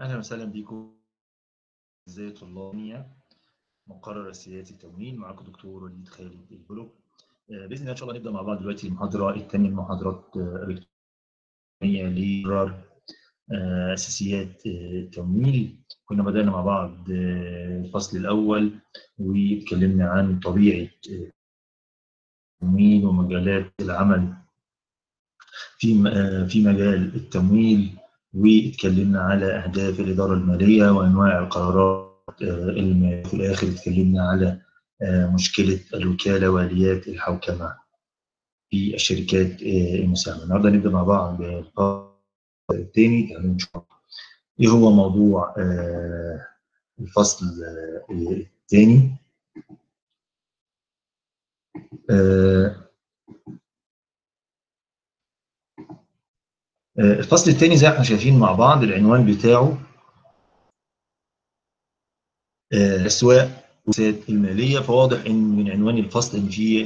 أهلا وسهلا بكم ازاي طلابية مقرر اساسيات التموين معاكم دكتور وليد خالد البلوك باذن الله ان شاء الله نبدا مع بعض دلوقتي المحاضره الثانيه من محاضرات الكترونيه لقرار اساسيات التمويل كنا بدانا مع بعض الفصل الاول واتكلمنا عن طبيعه التمويل ومجالات العمل في في مجال التمويل واتكلمنا على اهداف الاداره الماليه وانواع القرارات الماليه في الاخر اتكلمنا على مشكله الوكاله واليات الحوكمه في الشركات المساهمه النهارده نبدا مع بعض الثاني تعالوا نشوف ايه هو موضوع الفصل الثاني الفصل الثاني زي ما احنا شايفين مع بعض العنوان بتاعه اسواق والسياسات الماليه فواضح ان من عنوان الفصل ان في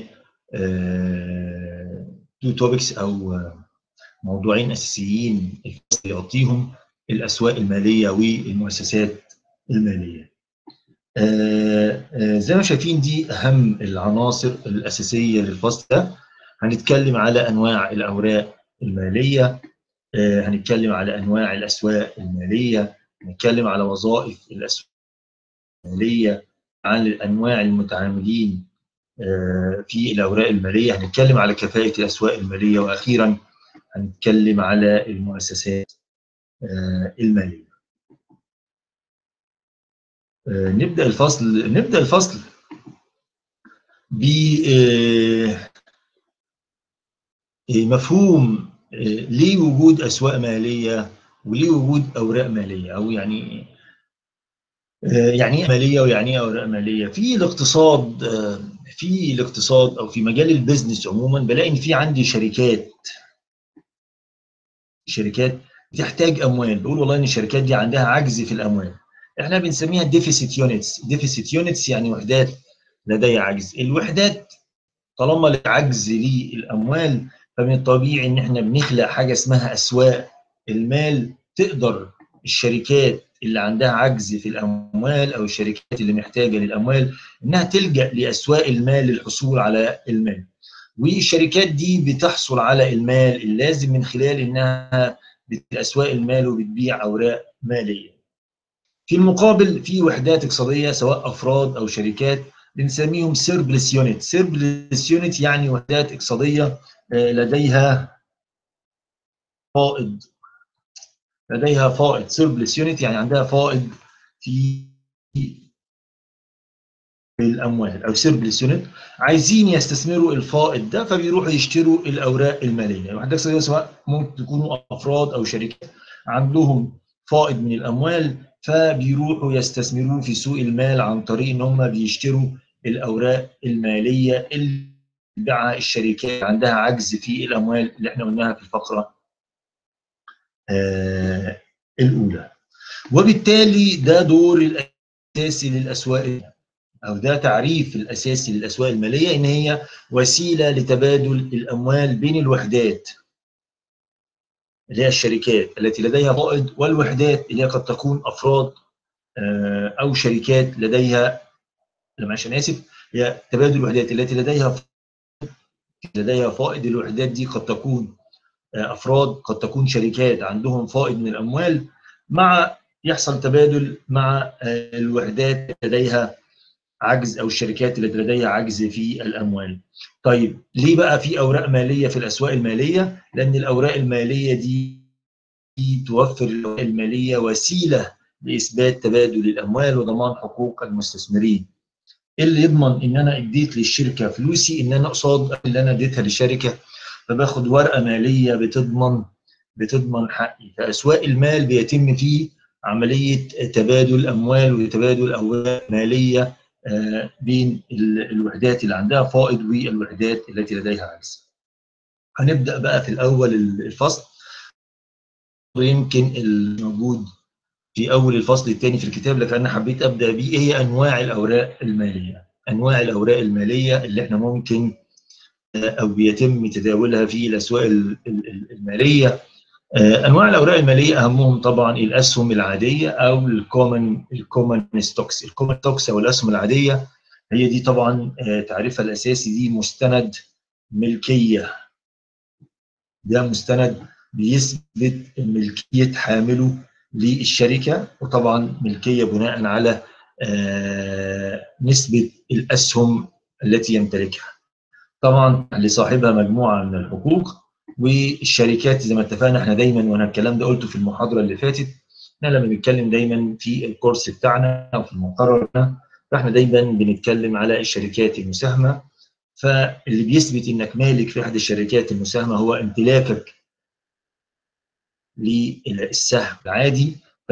تو توبكس او موضوعين اساسيين الفصل يغطيهم الاسواق الماليه والمؤسسات الماليه. زي ما شايفين دي اهم العناصر الاساسيه للفصل ده هنتكلم على انواع الاوراق الماليه هنتكلم على انواع الاسواق الماليه هنتكلم على وظائف الاسواق الماليه عن انواع المتعاملين في الاوراق الماليه هنتكلم على كفاءه الاسواق الماليه واخيرا هنتكلم على المؤسسات الماليه نبدا الفصل نبدا الفصل بمفهوم ليه وجود اسواق ماليه وليه وجود اوراق ماليه او يعني يعني ايه ماليه ويعني ايه اوراق ماليه في الاقتصاد في الاقتصاد او في مجال البيزنس عموما بلاقي ان في عندي شركات شركات بتحتاج اموال بقول والله ان الشركات دي عندها عجز في الاموال احنا بنسميها ديفيسيت يونتس ديفيسيت يونتس يعني وحدات لديها عجز الوحدات طالما عجز للاموال فمن الطبيعي ان احنا بنخلق حاجه اسمها اسواق المال تقدر الشركات اللي عندها عجز في الاموال او الشركات اللي محتاجه للاموال انها تلجا لاسواق المال للحصول على المال والشركات دي بتحصل على المال اللازم من خلال انها باسواق المال وبتبيع اوراق ماليه في المقابل في وحدات اقتصاديه سواء افراد او شركات بنسميهم سيربلس يونت سيربلس يونت يعني وحدات اقتصاديه لديها فائض لديها فائض سيربلس يونت يعني عندها فائض في الاموال او سيربلس يونت عايزين يستثمروا الفائض ده فبيروحوا يشتروا الاوراق الماليه الوحدات الاقتصاديه سواء ممكن تكونوا افراد او شركات عندهم فائض من الاموال فبيروحوا يستثمروه في سوق المال عن طريق ان هم بيشتروا الاوراق الماليه اللي بيعها الشركات عندها عجز في الاموال اللي احنا قلناها في الفقره آه الاولى وبالتالي ده دور الاساسي للاسواق او ده تعريف الاساسي للاسواق الماليه ان هي وسيله لتبادل الاموال بين الوحدات اللي هي الشركات التي لديها فائض والوحدات اللي هي قد تكون افراد آه او شركات لديها لا معلش انا اسف هي تبادل الوحدات التي لديها لديها فائض الوحدات دي قد تكون افراد قد تكون شركات عندهم فائض من الاموال مع يحصل تبادل مع الوحدات لديها عجز او الشركات التي لديها عجز في الاموال. طيب ليه بقى في اوراق ماليه في الاسواق الماليه؟ لان الاوراق الماليه دي توفر الاوراق الماليه وسيله لاثبات تبادل الاموال وضمان حقوق المستثمرين. اللي يضمن ان انا اديت للشركه فلوسي ان انا قصاد اللي انا اديتها للشركه فباخد ورقه ماليه بتضمن بتضمن حقي فاسواق المال بيتم فيه عمليه تبادل اموال وتبادل اوراق ماليه بين الوحدات اللي عندها فائض والوحدات التي لديها عجز. هنبدا بقى في الاول الفصل ويمكن الموجود في اول الفصل الثاني في الكتاب لكن انا حبيت ابدا بيه ايه هي انواع الاوراق الماليه انواع الاوراق الماليه اللي احنا ممكن او بيتم تداولها في الاسواق الماليه انواع الاوراق الماليه اهمهم طبعا الاسهم العاديه او الكومن الكومن ستوكس الكومن ستوكس او الاسهم العاديه هي دي طبعا تعريفها الاساسي دي مستند ملكيه ده مستند بيثبت ملكيه حامله للشركه وطبعا ملكيه بناء على نسبه الاسهم التي يمتلكها طبعا لصاحبها مجموعه من الحقوق والشركات زي ما اتفقنا احنا دايما وانا الكلام ده قلته في المحاضره اللي فاتت احنا لما بنتكلم دايما في الكورس بتاعنا او في المقرر فاحنا دايما بنتكلم على الشركات المساهمه فاللي بيثبت انك مالك في احد الشركات المساهمه هو امتلاكك للسهم العادي ف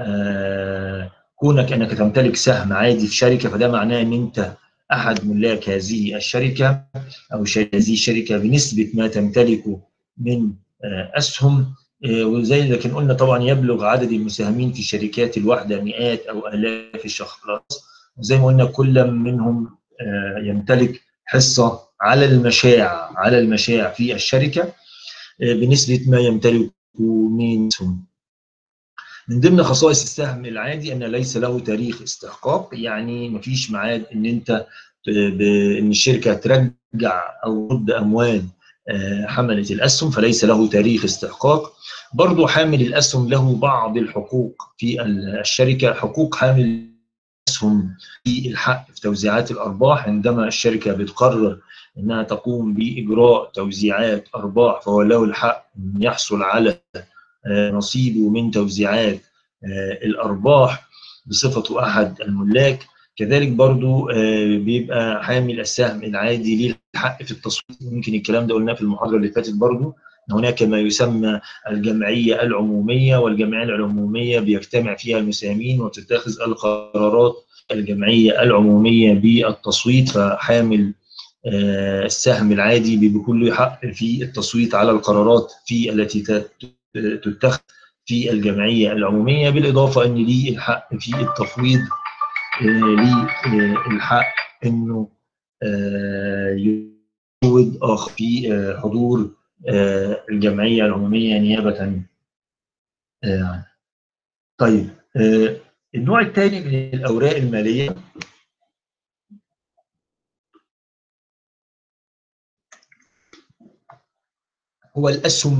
كونك انك تمتلك سهم عادي في شركه فده معناه ان انت احد ملاك هذه الشركه او هذه الشركه بنسبه ما تمتلكه من اسهم وزي لكن قلنا طبعا يبلغ عدد المساهمين في الشركات الواحده مئات او الاف الشخص وزي ما قلنا كل منهم يمتلك حصه على المشاع على المشاع في الشركه بنسبه ما يمتلكه من سهم من ضمن خصائص السهم العادي ان ليس له تاريخ استحقاق يعني مفيش ميعاد ان انت ان الشركه ترجع او ترد اموال حمله الاسهم فليس له تاريخ استحقاق برضو حامل الاسهم له بعض الحقوق في الشركه حقوق حامل الاسهم في الحق في توزيعات الارباح عندما الشركه بتقرر انها تقوم باجراء توزيعات ارباح فهو له الحق ان يحصل على نصيبه من توزيعات الارباح بصفته احد الملاك كذلك برضو بيبقى حامل السهم العادي ليه الحق في التصويت ممكن الكلام ده قلناه في المحاضره اللي فاتت برضو هناك ما يسمى الجمعيه العموميه والجمعيه العموميه بيجتمع فيها المساهمين وتتخذ القرارات الجمعيه العموميه بالتصويت فحامل السهم العادي بيكون له حق في التصويت على القرارات في التي تتخذ في الجمعيه العموميه بالاضافه ان ليه الحق في التفويض ليه الحق انه يفوض اخر في حضور الجمعيه العموميه نيابه عنه. طيب النوع الثاني من الاوراق الماليه هو الاسهم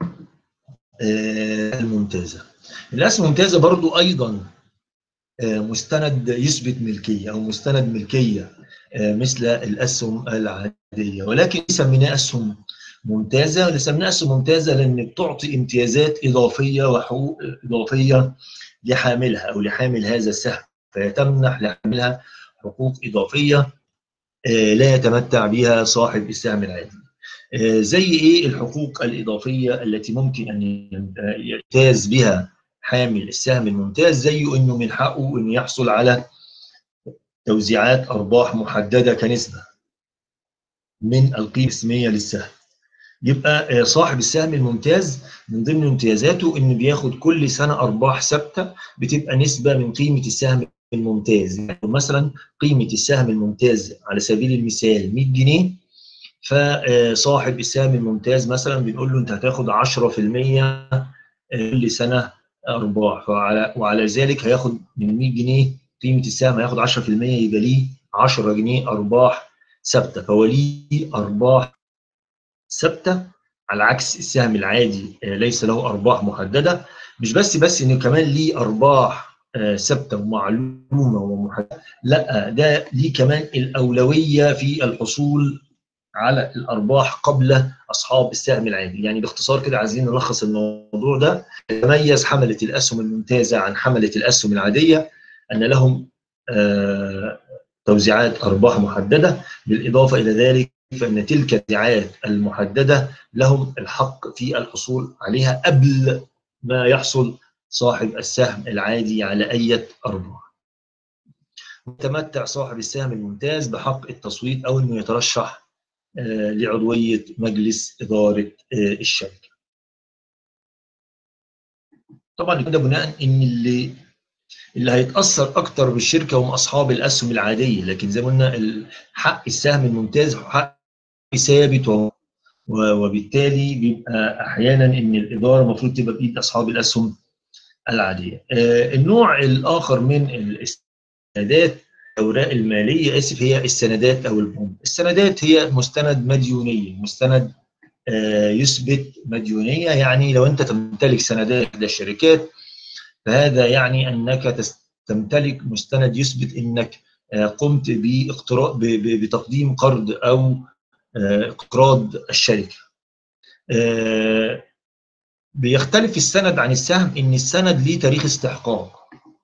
الممتازه. الاسهم الممتازه برضو ايضا مستند يثبت ملكيه او مستند ملكيه مثل الاسهم العاديه ولكن سميناه اسهم ممتازه لسميناها اسهم ممتازه لان بتعطي امتيازات اضافيه وحقوق اضافيه لحاملها او لحامل هذا السهم فيتمنح لحاملها حقوق اضافيه لا يتمتع بها صاحب السهم العادي. زي ايه الحقوق الاضافيه التي ممكن ان يمتاز بها حامل السهم الممتاز زيه انه من حقه انه يحصل على توزيعات ارباح محدده كنسبه من القيمه الاسميه للسهم. يبقى صاحب السهم الممتاز من ضمن امتيازاته انه بياخد كل سنه ارباح ثابته بتبقى نسبه من قيمه السهم الممتاز، يعني مثلا قيمه السهم الممتاز على سبيل المثال 100 جنيه فصاحب السهم الممتاز مثلا بنقول له انت هتاخد 10% كل سنه ارباح وعلى وعلى ذلك هياخد من 100 جنيه قيمه السهم هياخد 10% يبقى ليه 10 جنيه ارباح ثابته فهو ليه ارباح ثابته على عكس السهم العادي ليس له ارباح محدده مش بس بس انه كمان ليه ارباح ثابته ومعلومه ومحدده لا ده ليه كمان الاولويه في الحصول على الارباح قبل اصحاب السهم العادي يعني باختصار كده عايزين نلخص الموضوع ده يتميز حمله الاسهم الممتازه عن حمله الاسهم العاديه ان لهم توزيعات ارباح محدده بالاضافه الى ذلك فان تلك التوزيعات المحدده لهم الحق في الحصول عليها قبل ما يحصل صاحب السهم العادي على اي ارباح. يتمتع صاحب السهم الممتاز بحق التصويت او انه يترشح لعضويه مجلس اداره الشركه. طبعا ده بناء ان اللي اللي هيتاثر اكتر بالشركه هم اصحاب الاسهم العاديه لكن زي ما قلنا حق السهم الممتاز حق ثابت وبالتالي بيبقى احيانا ان الاداره المفروض تبقى بايد اصحاب الاسهم العاديه. النوع الاخر من السندات الاوراق الماليه اسف هي السندات او البوند. السندات هي مستند مديونيه، مستند يثبت مديونيه يعني لو انت تمتلك سندات احدى الشركات فهذا يعني انك تمتلك مستند يثبت انك قمت باقتراض بتقديم قرض او اقراض الشركه. بيختلف السند عن السهم ان السند ليه تاريخ استحقاق.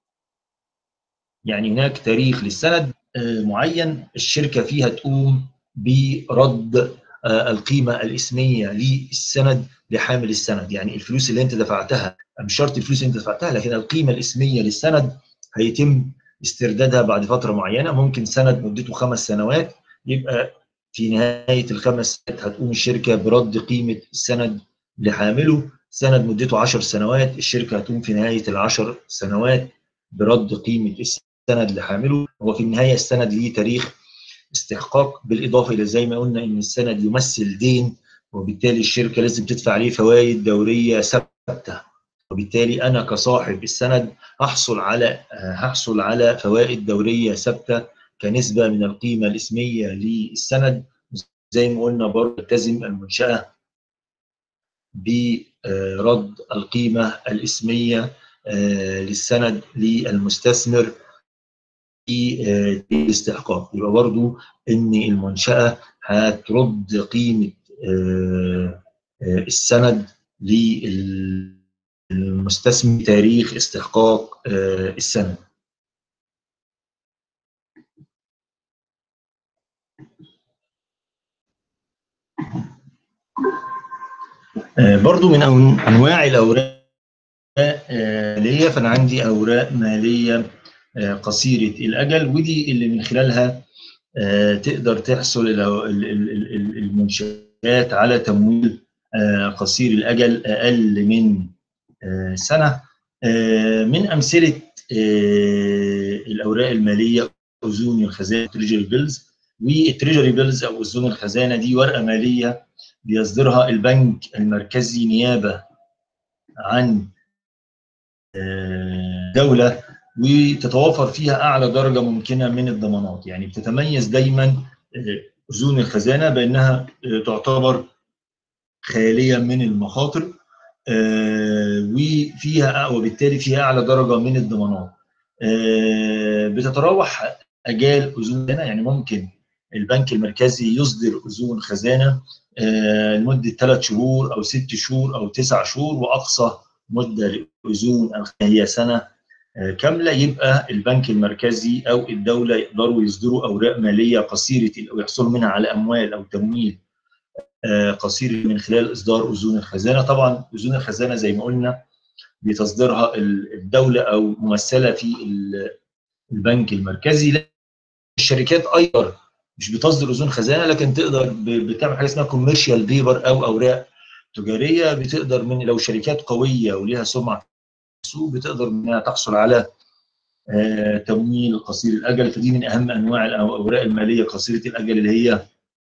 يعني هناك تاريخ للسند معين الشركه فيها تقوم برد القيمه الاسميه للسند لحامل السند، يعني الفلوس اللي انت دفعتها مش شرط الفلوس اللي انت دفعتها لكن القيمه الاسميه للسند هيتم استردادها بعد فتره معينه ممكن سند مدته خمس سنوات يبقى في نهايه الخمس سنوات هتقوم الشركه برد قيمه السند لحامله سند مدته 10 سنوات الشركه هتقوم في نهايه العشر سنوات برد قيمه السند لحامله هو في النهايه السند ليه تاريخ استحقاق بالاضافه الى زي ما قلنا ان السند يمثل دين وبالتالي الشركه لازم تدفع عليه فوائد دوريه ثابته وبالتالي انا كصاحب السند هحصل على هحصل على فوائد دوريه ثابته كنسبه من القيمه الاسميه للسند زي ما قلنا برضه تلتزم المنشاه برد القيمه الاسميه للسند للمستثمر في الاستحقاق يبقى برضه ان المنشاه هترد قيمه السند للمستثمر تاريخ استحقاق السند برضو من انواع الاوراق ماليه فانا عندي اوراق ماليه قصيره الاجل ودي اللي من خلالها تقدر تحصل المنشات على تمويل قصير الاجل اقل من سنه من امثله الاوراق الماليه اذون الخزانه تريجري بيلز والتريجري بيلز او اذون الخزانه دي ورقه ماليه بيصدرها البنك المركزي نيابه عن دوله وتتوافر فيها اعلى درجه ممكنه من الضمانات يعني بتتميز دايما اذون الخزانه بانها تعتبر خاليه من المخاطر وفيها وبالتالي فيها اعلى درجه من الضمانات بتتراوح اجال اذون الخزانه يعني ممكن البنك المركزي يصدر اذون خزانه لمده ثلاث شهور او ست شهور او تسع شهور واقصى مده لاذون هي سنه كامله يبقى البنك المركزي او الدوله يقدروا يصدروا اوراق ماليه قصيره او يحصلوا منها على اموال او تمويل قصير من خلال اصدار اذون الخزانه طبعا اذون الخزانه زي ما قلنا بتصدرها الدوله او ممثله في البنك المركزي الشركات ايضا مش بتصدر اذون خزانه لكن تقدر بتعمل حاجه اسمها كوميرشال بيبر او اوراق تجاريه بتقدر من لو شركات قويه وليها سمعه السوق بتقدر انها تحصل على تمويل قصير الاجل فدي من اهم انواع الاوراق الماليه قصيره الاجل اللي هي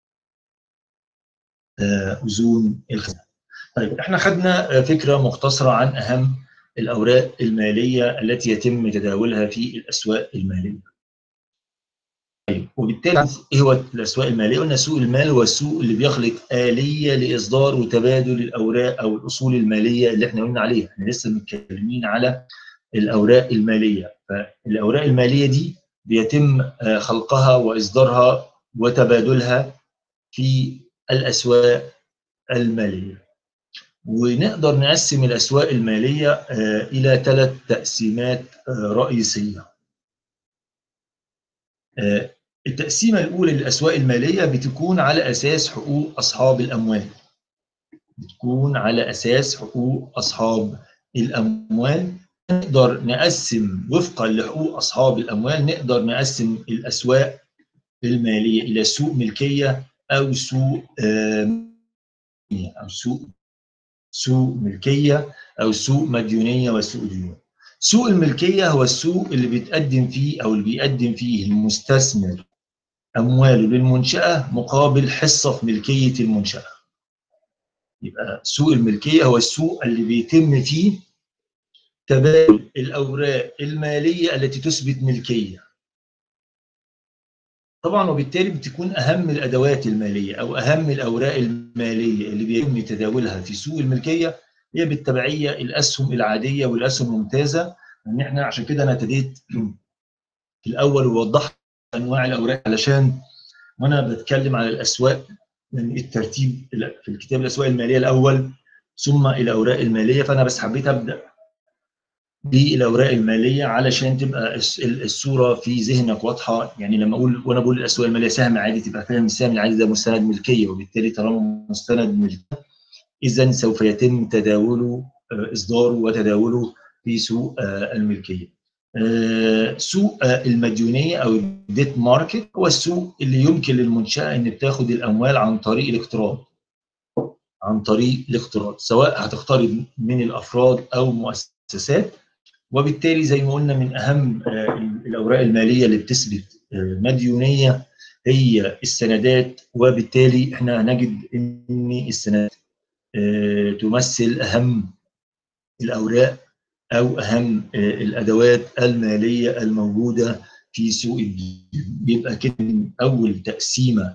اذون الخزانه. طيب احنا خدنا فكره مختصره عن اهم الاوراق الماليه التي يتم تداولها في الاسواق الماليه. طيب وبالتالي ايه هو الاسواق الماليه؟ قلنا سوق المال هو السوق اللي بيخلق اليه لاصدار وتبادل الاوراق او الاصول الماليه اللي احنا قلنا عليها، احنا لسه متكلمين على الاوراق الماليه، فالاوراق الماليه دي بيتم خلقها واصدارها وتبادلها في الاسواق الماليه. ونقدر نقسم الاسواق الماليه الى ثلاث تقسيمات رئيسيه. التقسيمة الأولى للأسواق المالية بتكون على أساس حقوق أصحاب الأموال بتكون على أساس حقوق أصحاب الأموال نقدر نقسم وفقا لحقوق أصحاب الأموال نقدر نقسم الأسواق المالية إلى سوق ملكية أو سوق أو سوق سوق ملكية أو سوق مديونية وسوق ديون سوق الملكية هو السوق اللي بيتقدم فيه أو اللي بيقدم فيه المستثمر أمواله للمنشأة مقابل حصة في ملكية المنشأة يبقى سوق الملكيه هو السوق اللي بيتم فيه تبادل الاوراق الماليه التي تثبت ملكيه طبعا وبالتالي بتكون اهم الادوات الماليه او اهم الاوراق الماليه اللي بيتم تداولها في سوق الملكيه هي بالتبعيه الاسهم العاديه والاسهم الممتازه ان احنا عشان كده انا ابتديت في الاول ووضحت انواع الاوراق علشان وانا بتكلم على الاسواق من الترتيب في الكتاب الاسواق الماليه الاول ثم الاوراق الماليه فانا بس حبيت ابدا بالاوراق الماليه علشان تبقى الصوره في ذهنك واضحه يعني لما اقول وانا بقول الاسواق الماليه سهم عادي تبقى فاهم السهم العادي ده مستند ملكيه وبالتالي طالما مستند ملكيه اذا سوف يتم تداوله اصداره وتداوله في سوق الملكيه. سوق المديونيه او الديت ماركت هو السوق اللي يمكن للمنشاه ان بتاخد الاموال عن طريق الاقتراض. عن طريق الاقتراض سواء هتقترض من الافراد او مؤسسات وبالتالي زي ما قلنا من اهم الاوراق الماليه اللي بتثبت مديونيه هي السندات وبالتالي احنا هنجد ان السندات تمثل اهم الاوراق او اهم الادوات الماليه الموجوده في سوق الدين بيبقى كده من اول تقسيمه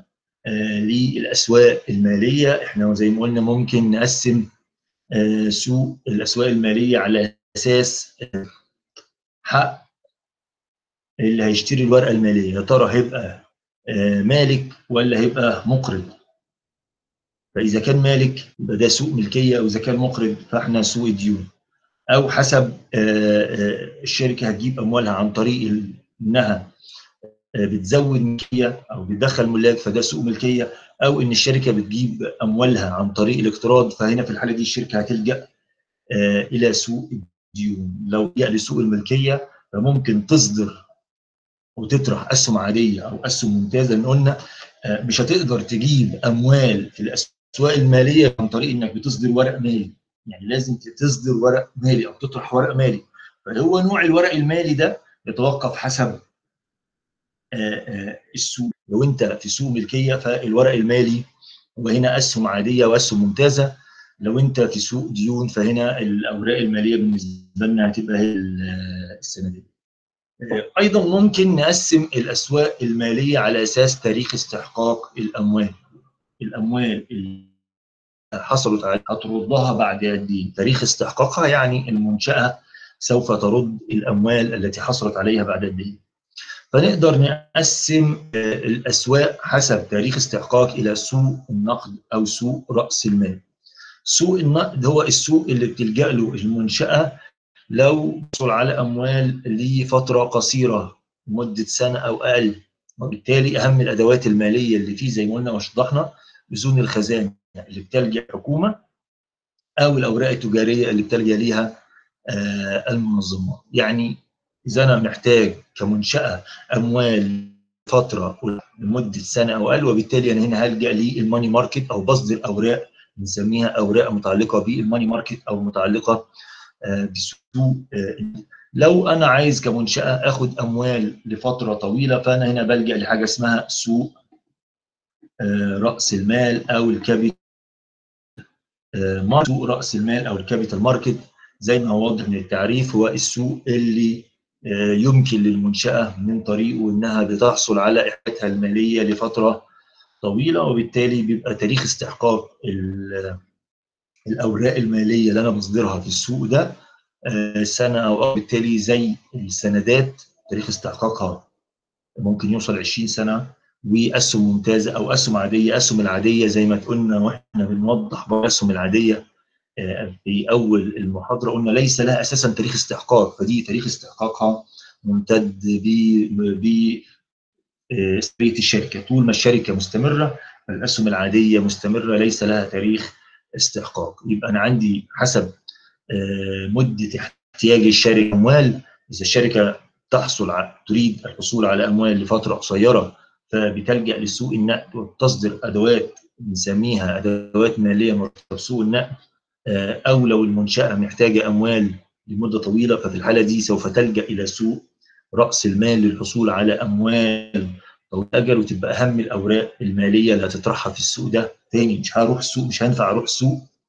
للاسواق الماليه احنا زي ما قلنا ممكن نقسم سوق الاسواق الماليه على اساس حق اللي هيشتري الورقه الماليه يا ترى هيبقى مالك ولا هيبقى مقرض فاذا كان مالك يبقى ده سوق ملكيه او اذا كان مقرض فاحنا سوق ديون او حسب الشركه هتجيب اموالها عن طريق انها بتزود ملكيه او بتدخل ملاك فده سوق ملكيه او ان الشركه بتجيب اموالها عن طريق الاقتراض فهنا في الحاله دي الشركه هتلجا الى سوق الديون لو جاء لسوق الملكيه فممكن تصدر وتطرح اسهم عاديه او اسهم ممتازه لان قلنا مش هتقدر تجيب اموال في الاسواق الماليه عن طريق انك بتصدر ورق مالي يعني لازم تصدر ورق مالي او تطرح ورق مالي فهو نوع الورق المالي ده يتوقف حسب السوق لو انت في سوق ملكيه فالورق المالي هو هنا اسهم عاديه واسهم ممتازه لو انت في سوق ديون فهنا الاوراق الماليه بالنسبه لنا هتبقى هي السندات ايضا ممكن نقسم الاسواق الماليه على اساس تاريخ استحقاق الاموال الاموال اللي حصلت عليها هتردها بعد قد ايه تاريخ استحقاقها يعني المنشاه سوف ترد الاموال التي حصلت عليها بعد قد ايه فنقدر نقسم الاسواق حسب تاريخ استحقاق الى سوق النقد او سوق راس المال سوق النقد هو السوق اللي بتلجا له المنشاه لو حصل على اموال لفتره قصيره مده سنه او اقل وبالتالي اهم الادوات الماليه اللي فيه زي ما قلنا وشرحنا بذون الخزانه اللي بتلجا الحكومه او الاوراق التجاريه اللي بتلجا ليها المنظمات يعني اذا انا محتاج كمنشاه اموال فتره لمده سنه او اقل وبالتالي انا هنا هلجا للماني ماركت او بصدر اوراق بنسميها اوراق متعلقه بالماني ماركت او متعلقه بسوق لو انا عايز كمنشاه اخد اموال لفتره طويله فانا هنا بلجا لحاجه اسمها سوق راس المال او الكابيتال سوق راس المال او الكابيتال ماركت زي ما هو واضح من التعريف هو السوق اللي يمكن للمنشاه من طريقه انها بتحصل على احتياجاتها الماليه لفتره طويله وبالتالي بيبقى تاريخ استحقاق الاوراق الماليه اللي انا بصدرها في السوق ده سنه او بالتالي زي السندات تاريخ استحقاقها ممكن يوصل 20 سنه واسهم ممتازه او اسهم عاديه اسهم العاديه زي ما قلنا واحنا بنوضح الاسهم العاديه في اول المحاضره قلنا ليس لها اساسا تاريخ استحقاق فدي تاريخ استحقاقها ممتد ب ب الشركه طول ما الشركه مستمره الاسهم العاديه مستمره ليس لها تاريخ استحقاق يبقى انا عندي حسب مده احتياج الشركه اموال اذا الشركه تحصل على تريد الحصول على اموال لفتره قصيره فبتلجا لسوق النقد وتصدر ادوات بنسميها ادوات ماليه مرتبطه بسوق النقد او لو المنشاه محتاجه اموال لمده طويله ففي الحاله دي سوف تلجا الى سوق راس المال للحصول على اموال طويله الاجل وتبقى اهم الاوراق الماليه اللي هتطرحها في السوق ده تاني مش هروح السوق مش هينفع اروح السوق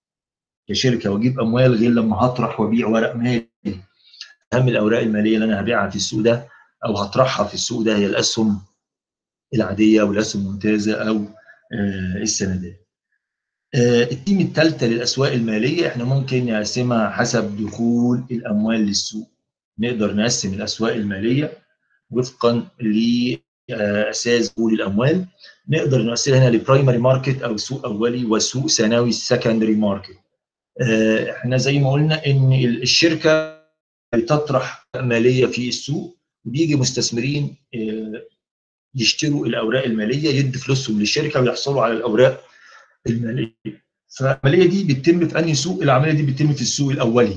كشركه واجيب اموال غير لما هطرح وابيع ورق مالي اهم الاوراق الماليه اللي انا هبيعها في السوق ده او هطرحها في السوق ده هي الاسهم العاديه او الاسهم الممتازه او السندات. التيم الثالثه للاسواق الماليه احنا ممكن نقسمها حسب دخول الاموال للسوق. نقدر نقسم الاسواق الماليه وفقا لاساس دخول الاموال. نقدر نقسمها هنا لبرايمري ماركت او سوق اولي وسوق ثانوي سكندري ماركت. احنا زي ما قلنا ان الشركه بتطرح ماليه في السوق وبيجي مستثمرين يشتروا الاوراق الماليه يدي فلوسهم للشركه ويحصلوا على الاوراق الماليه فالعمليه دي بتتم في انهي سوق العمليه دي بتتم في السوق الاولي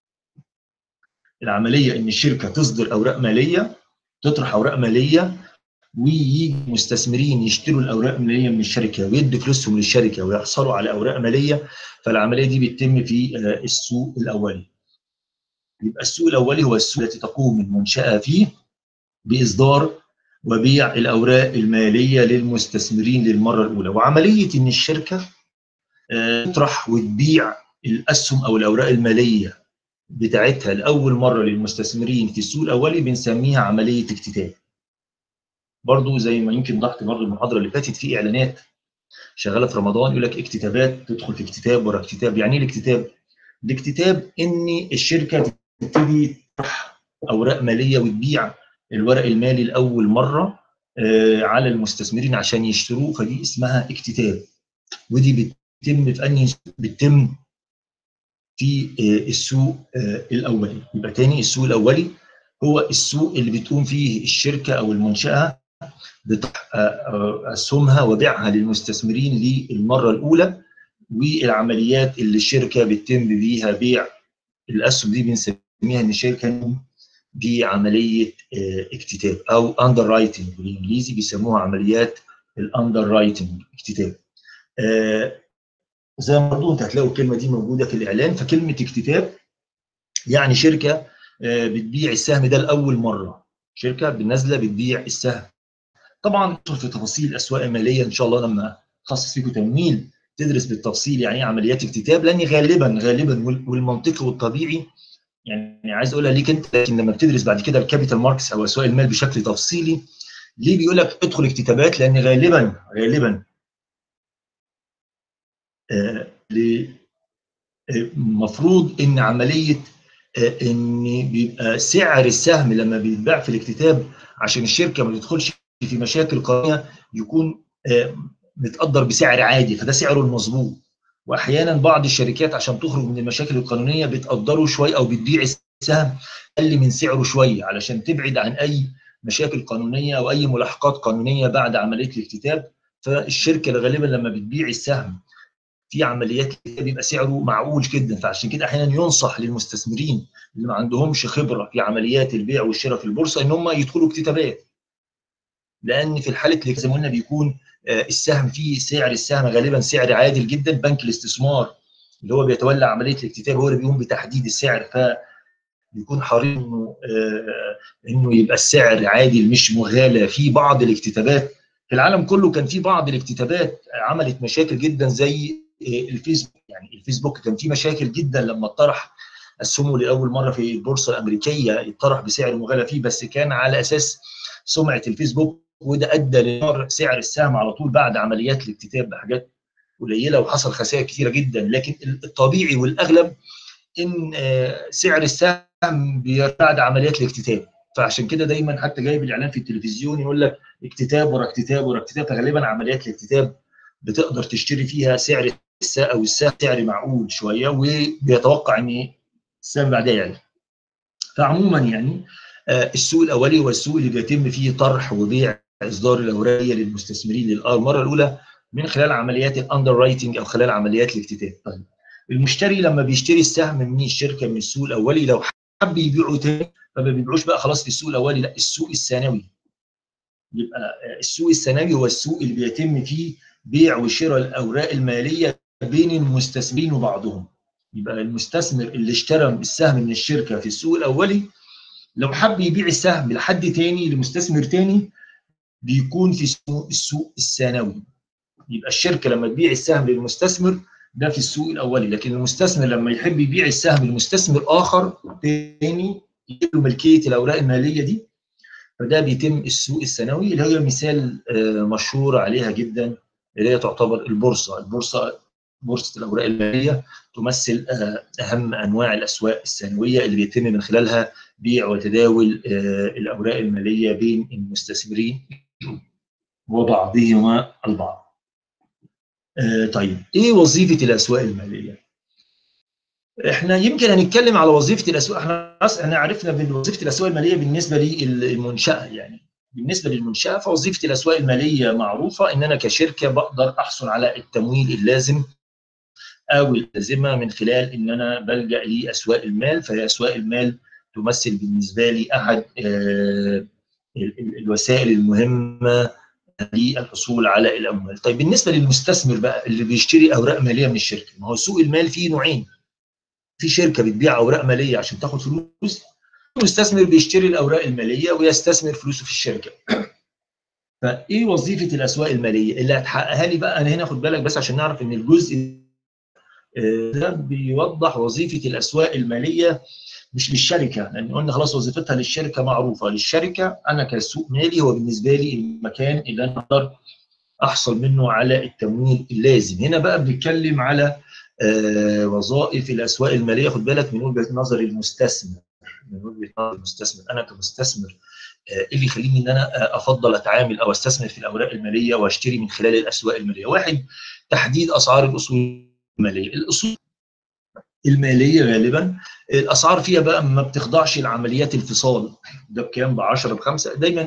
العمليه ان الشركه تصدر اوراق ماليه تطرح اوراق ماليه ويجي مستثمرين يشتروا الاوراق الماليه من الشركه ويدوا فلوسهم للشركه ويحصلوا على اوراق ماليه فالعمليه دي بتتم في السوق الاولي يبقى السوق الاولي هو السوق التي تقوم المنشاه فيه باصدار وبيع الاوراق الماليه للمستثمرين للمره الاولى وعمليه ان الشركه تطرح وتبيع الاسهم او الاوراق الماليه بتاعتها لاول مره للمستثمرين في السوق الاولي بنسميها عمليه اكتتاب برضو زي ما يمكن ضحت برضو المحاضره اللي فاتت في اعلانات شغاله في رمضان يقول لك اكتتابات تدخل في اكتتاب ورا اكتتاب يعني ايه الاكتتاب الاكتتاب ان الشركه تبتدي تطرح اوراق ماليه وتبيع الورق المالي لاول مره على المستثمرين عشان يشتروه فدي اسمها اكتتاب ودي بتتم في انهي بتتم في السوق الاولي يبقى تاني السوق الاولي هو السوق اللي بتقوم فيه الشركه او المنشاه بطرح اسهمها وبيعها للمستثمرين للمره الاولى والعمليات اللي الشركه بتتم بيها بيع الاسهم دي بنسميها ان الشركه بعمليه اكتتاب او اندر رايتنج بالانجليزي بيسموها عمليات الاندر رايتنج اكتتاب. زي ما برضه انت هتلاقوا الكلمه دي موجوده في الاعلان فكلمه اكتتاب يعني شركه بتبيع السهم ده لاول مره شركه بالنازله بتبيع السهم طبعا في تفاصيل الاسواق الماليه ان شاء الله لما اخصص فيكم تمويل تدرس بالتفصيل يعني ايه عمليات اكتتاب لان غالبا غالبا والمنطقي والطبيعي يعني عايز اقولها ليك انت لكن لما بتدرس بعد كده الكابيتال ماركس او اسواق المال بشكل تفصيلي ليه بيقول لك ادخل اكتتابات لان غالبا غالبا المفروض ان عمليه ان بيبقى سعر السهم لما بيتباع في الاكتتاب عشان الشركه ما تدخلش في مشاكل قانونيه يكون متقدر بسعر عادي فده سعره المظبوط واحيانا بعض الشركات عشان تخرج من المشاكل القانونيه بتقدره شويه او بتبيع السهم اقل من سعره شويه علشان تبعد عن اي مشاكل قانونيه او اي ملاحقات قانونيه بعد عمليه الاكتتاب فالشركه غالبا لما بتبيع السهم في عمليات بيبقى سعره معقول جدا فعشان كده احيانا ينصح للمستثمرين اللي ما عندهمش خبره في عمليات البيع والشراء في البورصه ان هم يدخلوا اكتتابات لان في الحاله اللي زي ما قلنا بيكون السهم فيه سعر السهم غالبا سعر عادل جدا بنك الاستثمار اللي هو بيتولى عمليه الاكتتاب هو اللي بيقوم بتحديد السعر ف بيكون حريص انه انه يبقى السعر عادل مش مغالى في بعض الاكتتابات في العالم كله كان في بعض الاكتتابات عملت مشاكل جدا زي الفيسبوك يعني الفيسبوك كان في مشاكل جدا لما طرح اسهمه لاول مره في البورصه الامريكيه اتطرح بسعر مغالى فيه بس كان على اساس سمعه الفيسبوك وده ادى لنار سعر السهم على طول بعد عمليات الاكتتاب بحاجات قليله وحصل خسائر كثيره جدا لكن الطبيعي والاغلب ان سعر السهم بعد عمليات الاكتتاب فعشان كده دايما حتى جايب الاعلان في التلفزيون يقول لك اكتتاب ورا اكتتاب ورا اكتتاب فغالبا عمليات الاكتتاب بتقدر تشتري فيها سعر السهم او السهم سعر معقول شويه وبيتوقع ان السهم بعدها يعلى فعموما يعني السوق الاولي هو السوق اللي بيتم فيه طرح وبيع اصدار الاوراقيه للمستثمرين للمره الاولى من خلال عمليات الاندر رايتنج او خلال عمليات الاكتتاب طيب المشتري لما بيشتري السهم من الشركه من السوق الاولي لو حب يبيعه تاني فما بيبيعوش بقى خلاص في السوق الاولي لا السوق الثانوي يبقى السوق الثانوي هو السوق اللي بيتم فيه بيع وشراء الاوراق الماليه بين المستثمرين وبعضهم يبقى المستثمر اللي اشترى السهم من الشركه في السوق الاولي لو حب يبيع السهم لحد تاني لمستثمر تاني بيكون في السوق الثانوي يبقى الشركه لما تبيع السهم للمستثمر ده في السوق الاولي لكن المستثمر لما يحب يبيع السهم لمستثمر اخر تاني يجيب له ملكيه الاوراق الماليه دي فده بيتم السوق السنوي اللي هي مثال مشهور عليها جدا اللي هي تعتبر البورصه، البورصه بورصه الاوراق الماليه تمثل اهم انواع الاسواق السنويه اللي بيتم من خلالها بيع وتداول الاوراق الماليه بين المستثمرين وبعضهما البعض. طيب ايه وظيفه الاسواق الماليه؟ احنا يمكن هنتكلم على وظيفه الاسواق احنا احنا عرفنا وظيفه الاسواق الماليه بالنسبه للمنشاه يعني بالنسبه للمنشاه فوظيفه الاسواق الماليه معروفه ان انا كشركه بقدر احصل على التمويل اللازم او اللازمه من خلال ان انا بلجا لاسواق المال فهي اسواق المال تمثل بالنسبه لي احد الوسائل المهمه للحصول على الاموال. طيب بالنسبه للمستثمر بقى اللي بيشتري اوراق ماليه من الشركه، ما هو سوق المال فيه نوعين. في شركه بتبيع اوراق ماليه عشان تاخد فلوس، المستثمر بيشتري الاوراق الماليه ويستثمر فلوسه في الشركه. فايه وظيفه الاسواق الماليه اللي هتحققها لي بقى انا هنا خد بالك بس عشان نعرف ان الجزء ده بيوضح وظيفه الاسواق الماليه مش للشركه لان قلنا خلاص وظيفتها للشركه معروفه للشركه انا كسوق مالي هو بالنسبه لي المكان اللي انا اقدر احصل منه على التمويل اللازم هنا بقى بنتكلم على آه وظائف الاسواق الماليه خد بالك من وجهه نظر المستثمر من وجهه نظر المستثمر انا كمستثمر آه اللي يخليني ان انا افضل اتعامل او استثمر في الاوراق الماليه واشتري من خلال الاسواق الماليه واحد تحديد اسعار الاصول الماليه الاصول الماليه غالبا الاسعار فيها بقى ما بتخضعش لعمليات الفصال ده بكام ب 10 ب 5 دايما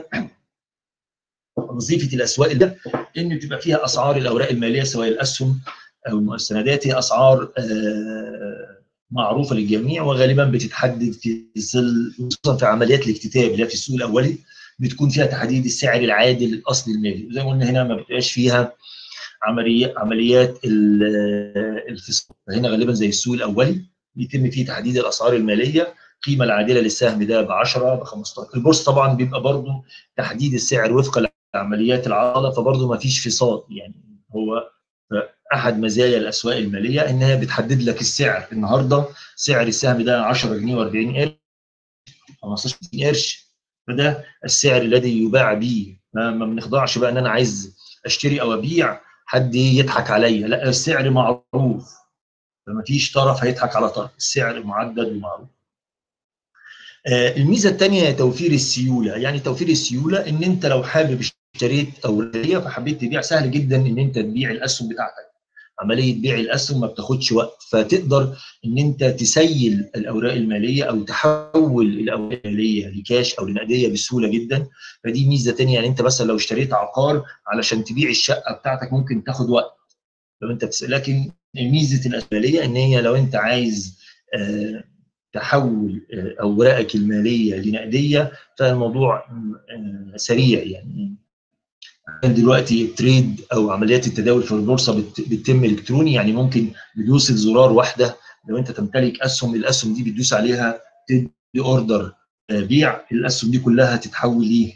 وظيفه الاسواق ده ان تبقى فيها اسعار الاوراق الماليه سواء الاسهم او المستندات هي اسعار معروفه للجميع وغالبا بتتحدد في ظل خصوصا في عمليات الاكتتاب اللي هي في السوق الاولي بتكون فيها تحديد السعر العادل للاصل المالي زي ما قلنا هنا ما بتبقاش فيها عمليات عمليات الفصال فهنا غالبا زي السوق الاولي بيتم فيه تحديد الاسعار الماليه القيمه العادله للسهم ده ب 10 ب 15 البورصه طبعا بيبقى برضه تحديد السعر وفقا لعمليات العضله فبرضه ما فيش فصال يعني هو احد مزايا الاسواق الماليه انها بتحدد لك السعر النهارده سعر السهم ده 10 جنيه و40 قرش 15 قرش فده السعر الذي يباع به ما بنخضعش بقى ان انا عايز اشتري او ابيع حد يضحك عليا لا السعر معروف فما فيش طرف هيضحك على طرف السعر معدد ومعروف آه الميزه الثانيه هي توفير السيوله يعني توفير السيوله ان انت لو حابب اشتريت اوراقيه فحبيت تبيع سهل جدا ان انت تبيع الاسهم بتاعتك عمليه بيع الاسهم ما بتاخدش وقت فتقدر ان انت تسيل الاوراق الماليه او تحول الاوراق الماليه لكاش او لنقديه بسهوله جدا فدي ميزه ثانيه يعني انت مثلا لو اشتريت عقار علشان تبيع الشقه بتاعتك ممكن تاخد وقت لو انت بتسأل لكن ميزه الاسباليه ان هي لو انت عايز آه تحول آه اوراقك الماليه لنقديه فالموضوع آه سريع يعني دلوقتي التريد او عمليات التداول في البورصه بتتم الكتروني يعني ممكن بدوسه زرار واحده لو انت تمتلك اسهم الاسهم دي بتدوس عليها تدي اوردر بيع الاسهم دي كلها تتحول ليه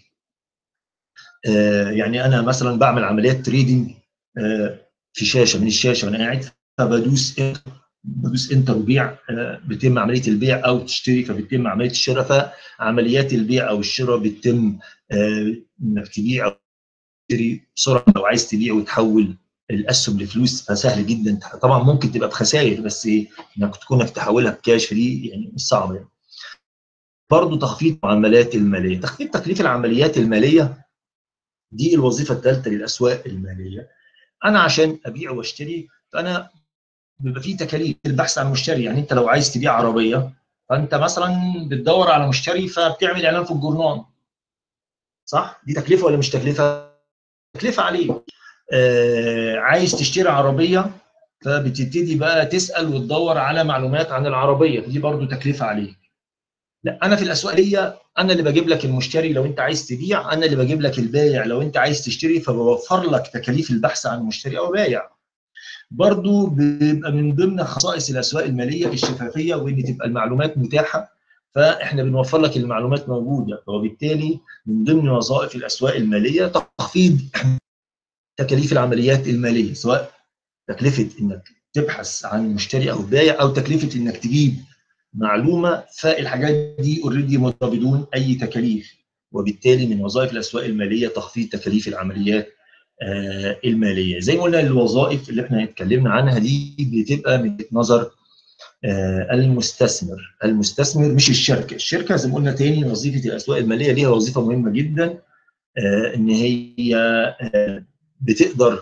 يعني انا مثلا بعمل عمليات تريدنج في شاشه من الشاشه وانا قاعد فبدوس بدوس انتر وبيع بتم عمليه البيع او تشتري فبتم عمليه الشراء فعمليات البيع او الشراء بتتم انك تبيع او تشتري بسرعه لو عايز تبيع وتحول الاسهم لفلوس فسهل جدا طبعا ممكن تبقى بخسائر بس انك تكونك تحولها بكاش فدي يعني مش صعبه يعني. برضه تخفيض المعاملات الماليه، تخفيض تكليف العمليات الماليه دي الوظيفه الثالثه للاسواق الماليه. انا عشان ابيع واشتري فانا بيبقى في تكاليف البحث عن مشتري يعني انت لو عايز تبيع عربيه فانت مثلا بتدور على مشتري فبتعمل اعلان في الجورنال صح؟ دي تكلفه ولا مش تكلفه؟ تكلفه عليك. آه عايز تشتري عربيه فبتبتدي بقى تسال وتدور على معلومات عن العربيه دي برضو تكلفه عليك. لا انا في الاسواق دي انا اللي بجيب لك المشتري لو انت عايز تبيع انا اللي بجيب لك البايع لو انت عايز تشتري فبوفر لك تكاليف البحث عن مشتري او بايع. برضو بيبقى من ضمن خصائص الاسواق الماليه الشفافيه وان تبقى المعلومات متاحه فاحنا بنوفر لك المعلومات موجوده وبالتالي من ضمن وظائف الاسواق الماليه تخفيض تكاليف العمليات الماليه سواء تكلفه انك تبحث عن مشتري او بايع او تكلفه انك تجيب معلومه فالحاجات دي اوريدي بدون اي تكاليف وبالتالي من وظائف الاسواق الماليه تخفيض تكاليف العمليات الماليه زي ما قلنا الوظائف اللي احنا اتكلمنا عنها دي بتبقى من نظر المستثمر المستثمر مش الشركه الشركه زي ما قلنا تاني وظيفه الاسواق الماليه ليها وظيفه مهمه جدا ان هي بتقدر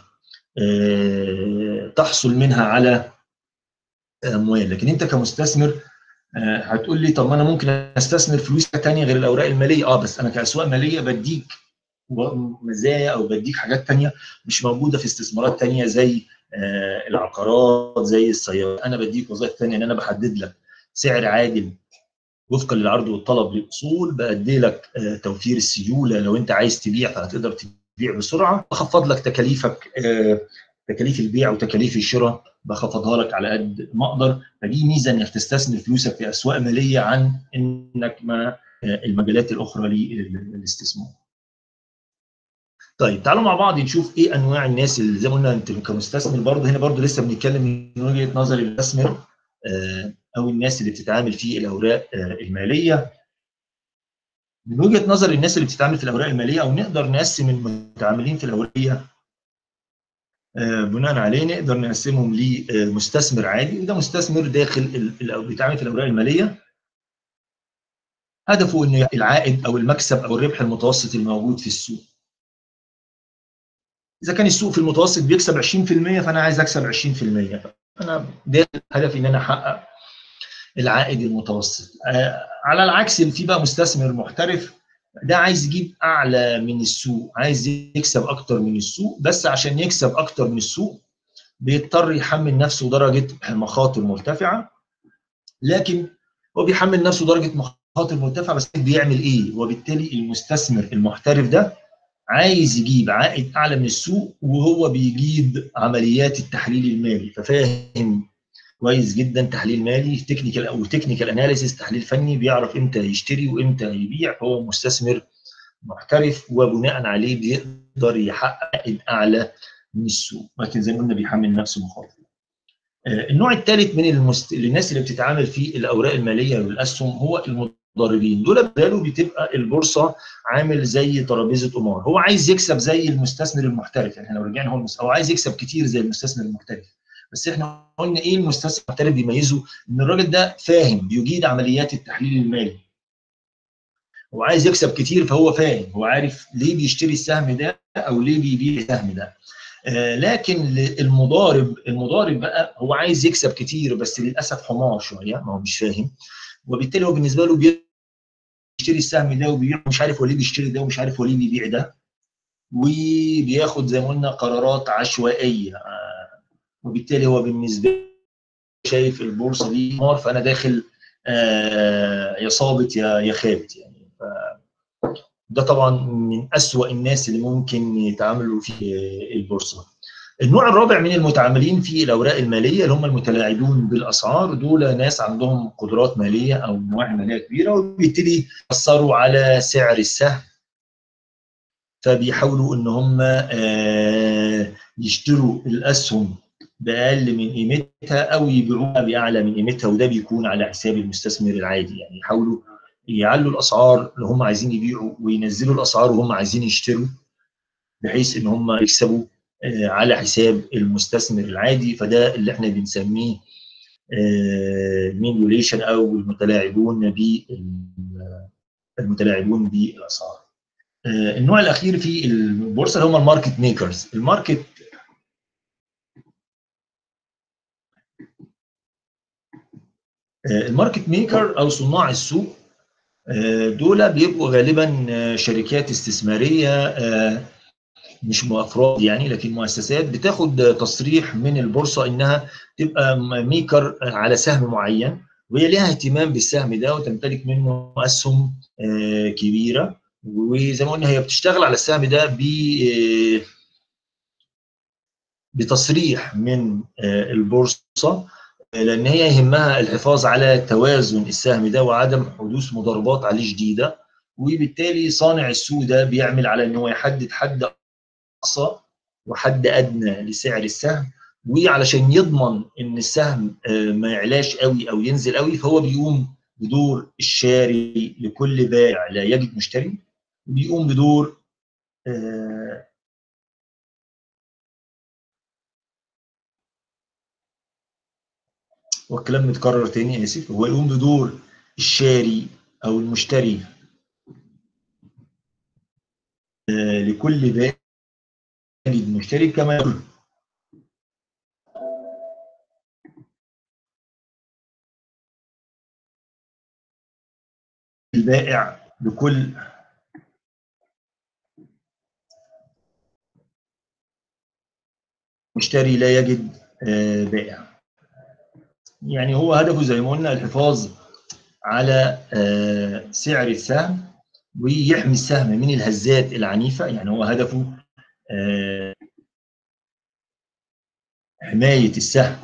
تحصل منها على اموال لكن انت كمستثمر هتقول لي طب ما انا ممكن استثمر فلوس ثانيه غير الاوراق الماليه اه بس انا كاسواق ماليه بديك مزايا او بديك حاجات ثانيه مش موجوده في استثمارات ثانيه زي العقارات زي السيارات انا بديك وظائف ثانيه ان انا بحدد لك سعر عادل وفقا للعرض والطلب للاصول بادي لك توفير السيوله لو انت عايز تبيع فهتقدر تبيع بسرعه بخفض لك تكاليفك تكاليف البيع وتكاليف الشراء بخفضها لك على قد ما اقدر فدي ميزه انك تستثمر فلوسك في اسواق ماليه عن انك ما المجالات الاخرى للاستثمار. طيب تعالوا مع بعض نشوف ايه انواع الناس اللي زي ما قلنا انت كمستثمر برضه هنا برضه لسه بنتكلم من وجهه نظر المستثمر او الناس اللي بتتعامل في الاوراق الماليه من وجهه نظر الناس اللي بتتعامل في الاوراق الماليه او نقدر نقسم المتعاملين في الاوراق بناء عليه نقدر نقسمهم لمستثمر عادي وده مستثمر داخل بيتعامل في الاوراق الماليه هدفه ان العائد او المكسب او الربح المتوسط الموجود في السوق اذا كان السوق في المتوسط بيكسب 20% فانا عايز اكسب 20% انا داخل هدفي ان انا احقق العائد المتوسط على العكس في بقى مستثمر محترف ده عايز يجيب اعلى من السوق عايز يكسب اكتر من السوق بس عشان يكسب اكتر من السوق بيضطر يحمل نفسه درجه مخاطر مرتفعه لكن هو بيحمل نفسه درجه مخاطر مرتفعه بس بيعمل ايه وبالتالي المستثمر المحترف ده عايز يجيب عائد اعلى من السوق وهو بيجيد عمليات التحليل المالي ففاهم كويس جدا تحليل مالي تكنيكال او تكنيكال اناليسيس تحليل فني بيعرف امتى يشتري وامتى يبيع فهو مستثمر محترف وبناء عليه بيقدر يحقق عائد اعلى من السوق لكن زي ما قلنا بيحمل نفسه مخاطر. النوع الثالث من المست... الناس اللي بتتعامل في الاوراق الماليه والاسهم هو المضاربين دول بداله بتبقى البورصه عامل زي ترابيزه قمار هو عايز يكسب زي المستثمر المحترف يعني احنا لو رجعنا هو المس... هو عايز يكسب كتير زي المستثمر المحترف بس احنا قلنا ايه المستثمر المحترف بيميزه ان الراجل ده فاهم بيجيد عمليات التحليل المالي هو عايز يكسب كتير فهو فاهم هو عارف ليه بيشتري السهم ده او ليه بيبيع السهم ده آه لكن المضارب المضارب بقى هو عايز يكسب كتير بس للاسف حمار شويه ما هو مش فاهم وبالتالي هو بالنسبه له بيشتري السهم ده وبيبيع مش عارف هو ليه بيشتري ده ومش عارف هو ليه بيبيع ده وبياخد زي ما قلنا قرارات عشوائيه آه وبالتالي هو بالنسبه شايف البورصه دي نار فانا داخل آه يا صابت يا يا خابت يعني ف ده طبعا من اسوأ الناس اللي ممكن يتعاملوا في البورصه. النوع الرابع من المتعاملين في الاوراق الماليه اللي هم المتلاعبون بالاسعار دول ناس عندهم قدرات ماليه او مواهب ماليه كبيره وبيبتدي يأثروا على سعر السهم فبيحاولوا ان هم آه يشتروا الاسهم باقل من قيمتها او يبيعوها باعلى من قيمتها وده بيكون على حساب المستثمر العادي يعني يحاولوا يعلوا الاسعار اللي هم عايزين يبيعوا وينزلوا الاسعار وهم عايزين يشتروا بحيث ان هم يكسبوا على حساب المستثمر العادي فده اللي احنا بنسميه مينيوليشن او المتلاعبون ب المتلاعبون بالاسعار. النوع الاخير في البورصه اللي هم الماركت ميكرز، الماركت الماركت ميكر او صناع السوق دول بيبقوا غالبا شركات استثماريه مش افراد يعني لكن مؤسسات بتاخد تصريح من البورصه انها تبقى ميكر على سهم معين وهي ليها اهتمام بالسهم ده وتمتلك منه اسهم كبيره وزي ما قلنا هي بتشتغل على السهم ده ب بتصريح من البورصه لان هي يهمها الحفاظ على توازن السهم ده وعدم حدوث مضاربات عليه شديده وبالتالي صانع السوق ده بيعمل على ان هو يحدد حد اقصى وحد ادنى لسعر السهم وعلشان يضمن ان السهم ما يعلاش قوي او ينزل قوي فهو بيقوم بدور الشاري لكل بائع لا يجد مشتري بيقوم بدور والكلام متكرر تاني اسف هو يقوم بدور الشاري او المشتري لكل بائع يجد مشتري كما يقول البائع بكل مشتري لا يجد بائع يعني هو هدفه زي ما قلنا الحفاظ على سعر السهم ويحمي السهم من الهزات العنيفة يعني هو هدفه حماية السهم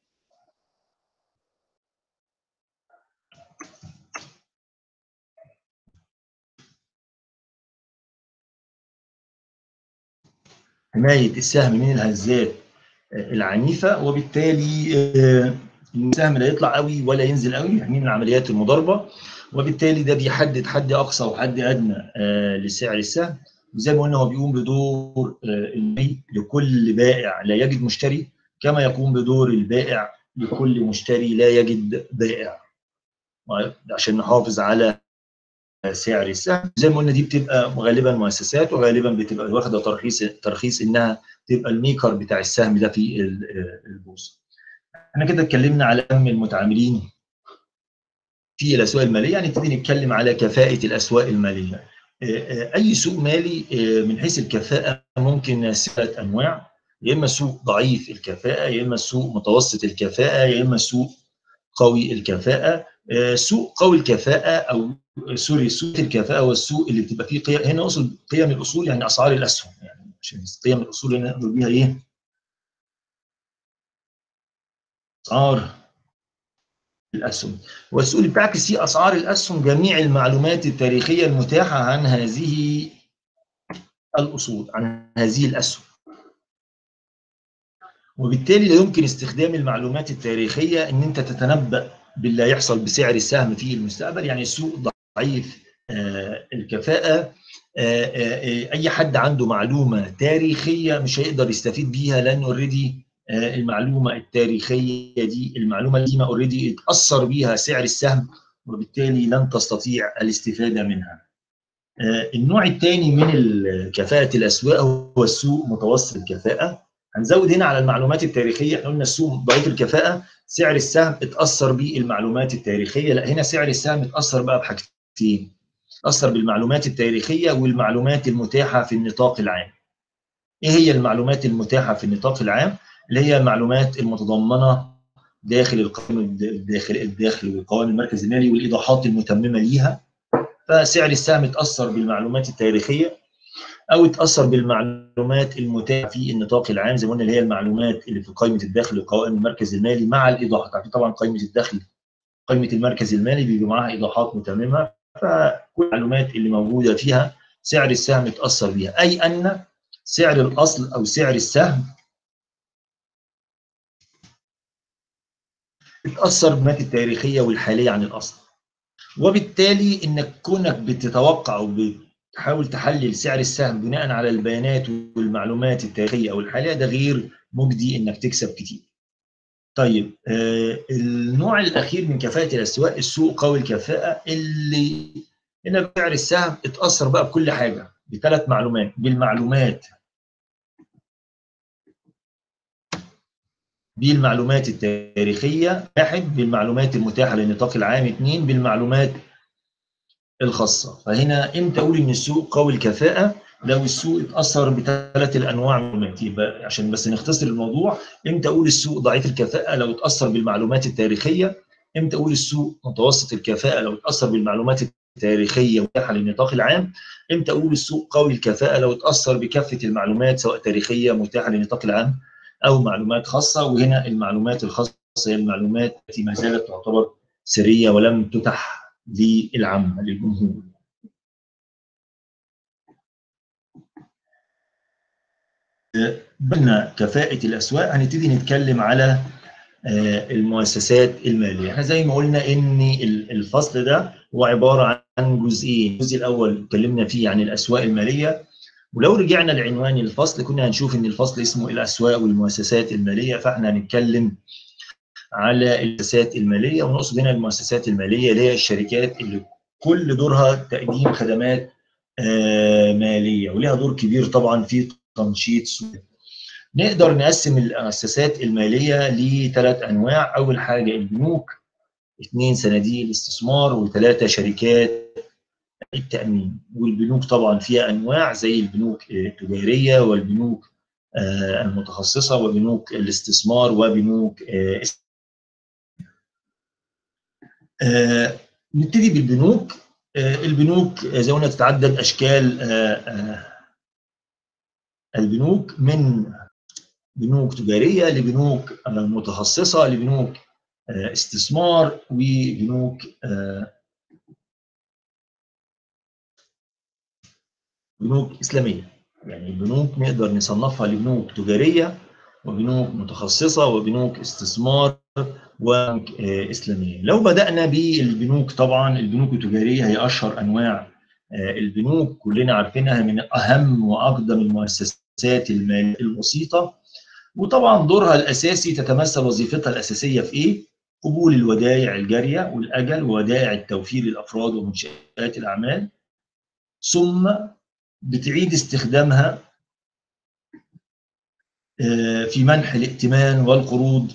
حماية السهم من الهزات العنيفة وبالتالي السهم لا يطلع قوي ولا ينزل قوي يحميه من العمليات المضاربة وبالتالي ده بيحدد حد أقصى وحد أدنى لسعر السهم وزي ما قلنا هو بيقوم بدور المي لكل بائع لا يجد مشتري كما يقوم بدور البائع لكل مشتري لا يجد بائع عشان نحافظ على سعر السهم زي ما قلنا دي بتبقى غالبا مؤسسات وغالبا بتبقى واخده ترخيص ترخيص انها تبقى الميكر بتاع السهم ده في البورصه. احنا كده اتكلمنا على اهم المتعاملين في الاسواق الماليه هنبتدي نتكلم على كفاءه الاسواق الماليه. اي سوق مالي من حيث الكفاءه ممكن ثلاث انواع يا اما سوق ضعيف الكفاءه يا اما سوق متوسط الكفاءه يا اما سوق قوي الكفاءه سوق قوي الكفاءه او سوري سوق الكفاءه هو السوق اللي بتبقى فيه قيم هنا اقصد قيم الاصول يعني اسعار الاسهم يعني عشان قيم الاصول اللي نقدر بيها ايه؟ اسعار الاسهم والسوق اللي بتعكس فيه اسعار الاسهم جميع المعلومات التاريخيه المتاحه عن هذه الاصول عن هذه الاسهم وبالتالي لا يمكن استخدام المعلومات التاريخيه ان انت تتنبأ باللي هيحصل بسعر السهم في المستقبل يعني السوق ضعيف الكفاءة أي حد عنده معلومة تاريخية مش هيقدر يستفيد بيها لأن اوريدي المعلومة التاريخية دي المعلومة القديمة اوريدي اتأثر بيها سعر السهم وبالتالي لن تستطيع الاستفادة منها. النوع الثاني من كفاءة الأسواق هو السوق متوسط الكفاءة هنزود هنا على المعلومات التاريخية احنا قلنا السوق ضعيف الكفاءة سعر السهم اتأثر بالمعلومات التاريخية لا هنا سعر السهم اتأثر بقى بحاجتين اتأثر بالمعلومات التاريخية والمعلومات المتاحة في النطاق العام ايه هي المعلومات المتاحة في النطاق العام اللي هي المعلومات المتضمنة داخل القوائم الداخل الداخل وقوائم المركز المالي والايضاحات المتممه ليها فسعر السهم اتاثر بالمعلومات التاريخيه او اتاثر بالمعلومات المتاحه في النطاق العام زي ما قلنا اللي هي المعلومات اللي في قائمه الدخل وقوائم المركز المالي مع الايضاحات عارفين طبعا قائمه الدخل قائمه المركز المالي بيبقى معاها ايضاحات متممه فكل المعلومات اللي موجوده فيها سعر السهم اتاثر بيها اي ان سعر الاصل او سعر السهم اتاثر بالمعلومات التاريخيه والحاليه عن الاصل وبالتالي انك كونك بتتوقع او تحاول تحلل سعر السهم بناء على البيانات والمعلومات التاريخيه او الحاليه ده غير مجدي انك تكسب كتير. طيب آه النوع الاخير من كفاءه الاسواق السوق قوي الكفاءه اللي هنا سعر السهم اتاثر بقى بكل حاجه بثلاث معلومات بالمعلومات بالمعلومات التاريخيه واحد بالمعلومات المتاحه للنطاق العام اثنين بالمعلومات الخاصه فهنا امتى اقول ان السوق قوي الكفاءه لو السوق اتاثر بثلاث الانواع من المعلومات يبقى عشان بس نختصر الموضوع امتى اقول السوق ضعيف الكفاءه لو اتاثر بالمعلومات التاريخيه امتى اقول السوق متوسط الكفاءه لو اتاثر بالمعلومات التاريخيه متاحه للنطاق العام امتى اقول السوق قوي الكفاءه لو اتاثر بكافه المعلومات سواء تاريخيه متاحه للنطاق العام او معلومات خاصه وهنا المعلومات الخاصه هي المعلومات التي ما زالت تعتبر سريه ولم تتح للعامه للجمهور قلنا كفاءة الأسواق هنبتدي نتكلم على المؤسسات المالية احنا زي ما قلنا ان الفصل ده هو عبارة عن جزئين الجزء الأول اتكلمنا فيه عن الأسواق المالية ولو رجعنا لعنوان الفصل كنا هنشوف ان الفصل اسمه الأسواق والمؤسسات المالية فاحنا هنتكلم على المؤسسات المالية ونقصد هنا المؤسسات المالية اللي هي الشركات اللي كل دورها تقديم خدمات مالية ولها دور كبير طبعا في تنشيط سوق نقدر نقسم المؤسسات المالية لثلاث أنواع أول حاجة البنوك اثنين صناديق الاستثمار وثلاثة شركات التأمين والبنوك طبعا فيها أنواع زي البنوك التجارية والبنوك المتخصصة وبنوك الاستثمار وبنوك نبتدي بالبنوك البنوك زي ما قلنا تتعدد أشكال البنوك من بنوك تجاريه لبنوك متخصصه لبنوك استثمار وبنوك بنوك اسلاميه يعني البنوك نقدر نصنفها لبنوك تجاريه وبنوك متخصصه وبنوك استثمار وبنوك اسلاميه لو بدانا بالبنوك طبعا البنوك التجاريه هي اشهر انواع البنوك كلنا عارفينها من اهم واقدم المؤسسات الماليه البسيطه وطبعا دورها الاساسي تتمثل وظيفتها الاساسيه في ايه؟ قبول الودائع الجاريه والاجل وودائع التوفير للافراد ومنشات الاعمال ثم بتعيد استخدامها في منح الائتمان والقروض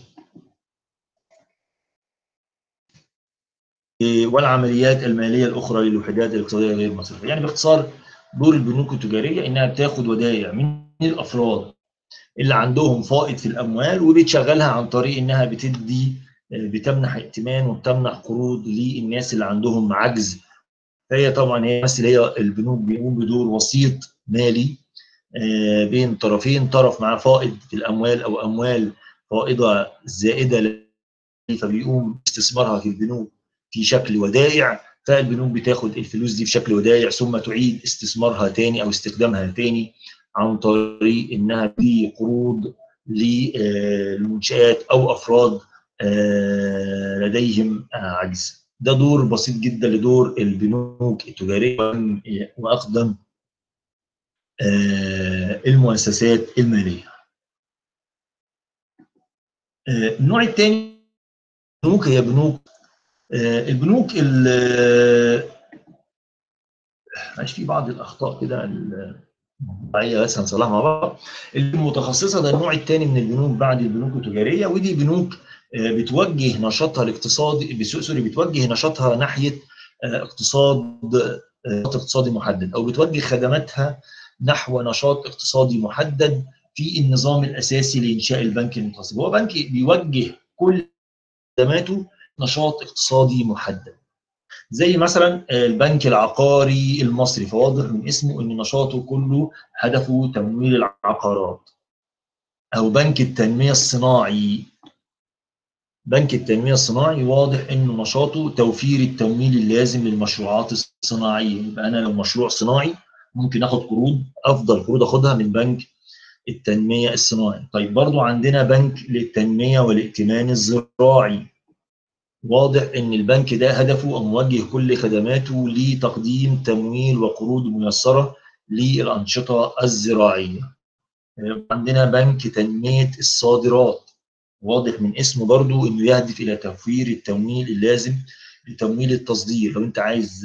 والعمليات الماليه الاخرى للوحدات الاقتصاديه غير المصرفيه، يعني باختصار دور البنوك التجاريه انها بتاخد ودائع من الافراد اللي عندهم فائض في الاموال وبتشغلها عن طريق انها بتدي بتمنح ائتمان وبتمنح قروض للناس اللي عندهم عجز فهي طبعا هي بس هي البنوك بيقوم بدور وسيط مالي بين طرفين طرف معاه فائض في الاموال او اموال فائضه زائده فبيقوم استثمارها في البنوك في شكل ودائع فالبنوك بتاخد الفلوس دي في شكل ودائع ثم تعيد استثمارها تاني او استخدامها تاني عن طريق انها تدي قروض للمنشآت او افراد لديهم عجز. ده دور بسيط جدا لدور البنوك التجاريه واقدم المؤسسات الماليه. النوع الثاني بنوك هي بنوك البنوك معلش في بعض الاخطاء كده الطبيعيه بس هنصلحها مع بعض المتخصصه ده النوع الثاني من البنوك بعد البنوك التجاريه ودي بنوك بتوجه نشاطها الاقتصادي سوري بتوجه نشاطها ناحيه اقتصاد اقتصادي محدد او بتوجه خدماتها نحو نشاط اقتصادي محدد في النظام الاساسي لانشاء البنك المتخصص هو بنك بيوجه كل خدماته نشاط اقتصادي محدد زي مثلا البنك العقاري المصري فواضح من اسمه ان نشاطه كله هدفه تمويل العقارات او بنك التنميه الصناعي بنك التنميه الصناعي واضح انه نشاطه توفير التمويل اللازم للمشروعات الصناعيه يبقى انا لو مشروع صناعي ممكن اخد قروض افضل قروض اخدها من بنك التنميه الصناعي طيب برضو عندنا بنك للتنميه والائتمان الزراعي واضح ان البنك ده هدفه او موجه كل خدماته لتقديم تمويل وقروض ميسره للانشطه الزراعيه. عندنا بنك تنميه الصادرات واضح من اسمه برضو انه يهدف الى توفير التمويل اللازم لتمويل التصدير لو انت عايز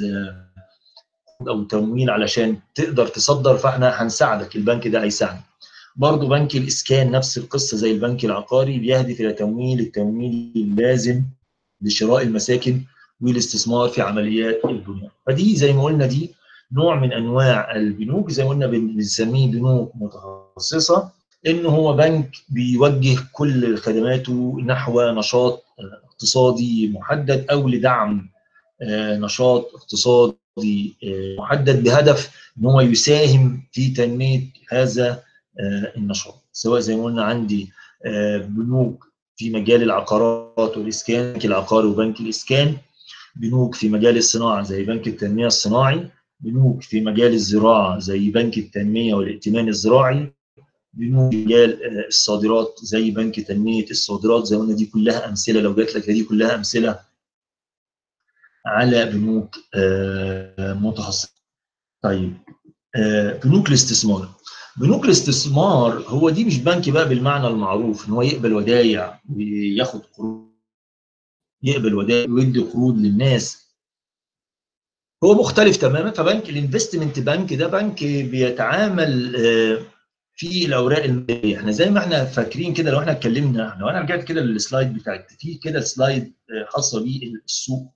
او تمويل علشان تقدر تصدر فاحنا هنساعدك البنك ده هيساعدك. برضو بنك الاسكان نفس القصه زي البنك العقاري بيهدف الى تمويل التمويل اللازم لشراء المساكن والاستثمار في عمليات البناء فدي زي ما قلنا دي نوع من انواع البنوك زي ما قلنا بنسميه بنوك متخصصه انه هو بنك بيوجه كل خدماته نحو نشاط اقتصادي محدد او لدعم نشاط اقتصادي محدد بهدف ان هو يساهم في تنميه هذا النشاط سواء زي ما قلنا عندي بنوك في مجال العقارات والاسكان بنك العقار وبنك الاسكان بنوك في مجال الصناعه زي بنك التنميه الصناعي بنوك في مجال الزراعه زي بنك التنميه والائتمان الزراعي بنوك مجال الصادرات زي بنك تنميه الصادرات زي ما قلنا دي كلها امثله لو جات لك دي كلها امثله على بنوك متخصصه. طيب بنوك الاستثمار بنوك الاستثمار هو دي مش بنك بقى بالمعنى المعروف ان هو يقبل ودايع وياخد قروض يقبل ودايع ويدي قروض للناس هو مختلف تماما فبنك الانفستمنت بنك ده بنك بيتعامل في الاوراق الماليه احنا زي ما احنا فاكرين كده لو احنا اتكلمنا لو انا رجعت كده للسلايد بتاعتي في كده سلايد خاصه بالسوق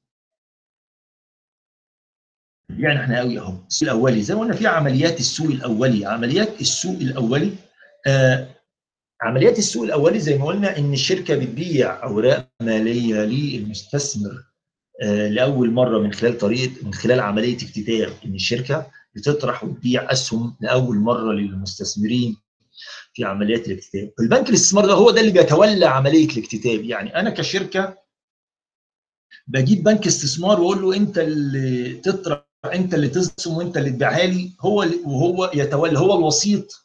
يعني احنا قوي اهو السوق الاولي زي ما قلنا في عمليات السوق الاولي عمليات السوق الاولي آه عمليات السوق الاولي زي ما قلنا ان الشركه بتبيع اوراق ماليه للمستثمر آه لاول مره من خلال طريقه من خلال عمليه اكتتاب ان الشركه بتطرح وتبيع اسهم لاول مره للمستثمرين في عمليات الاكتتاب البنك الاستثمار ده هو ده اللي بيتولى عمليه الاكتتاب يعني انا كشركه بجيب بنك استثمار واقول له انت اللي تطرح انت اللي تسهم وانت اللي تبيعها لي هو وهو يتولى هو الوسيط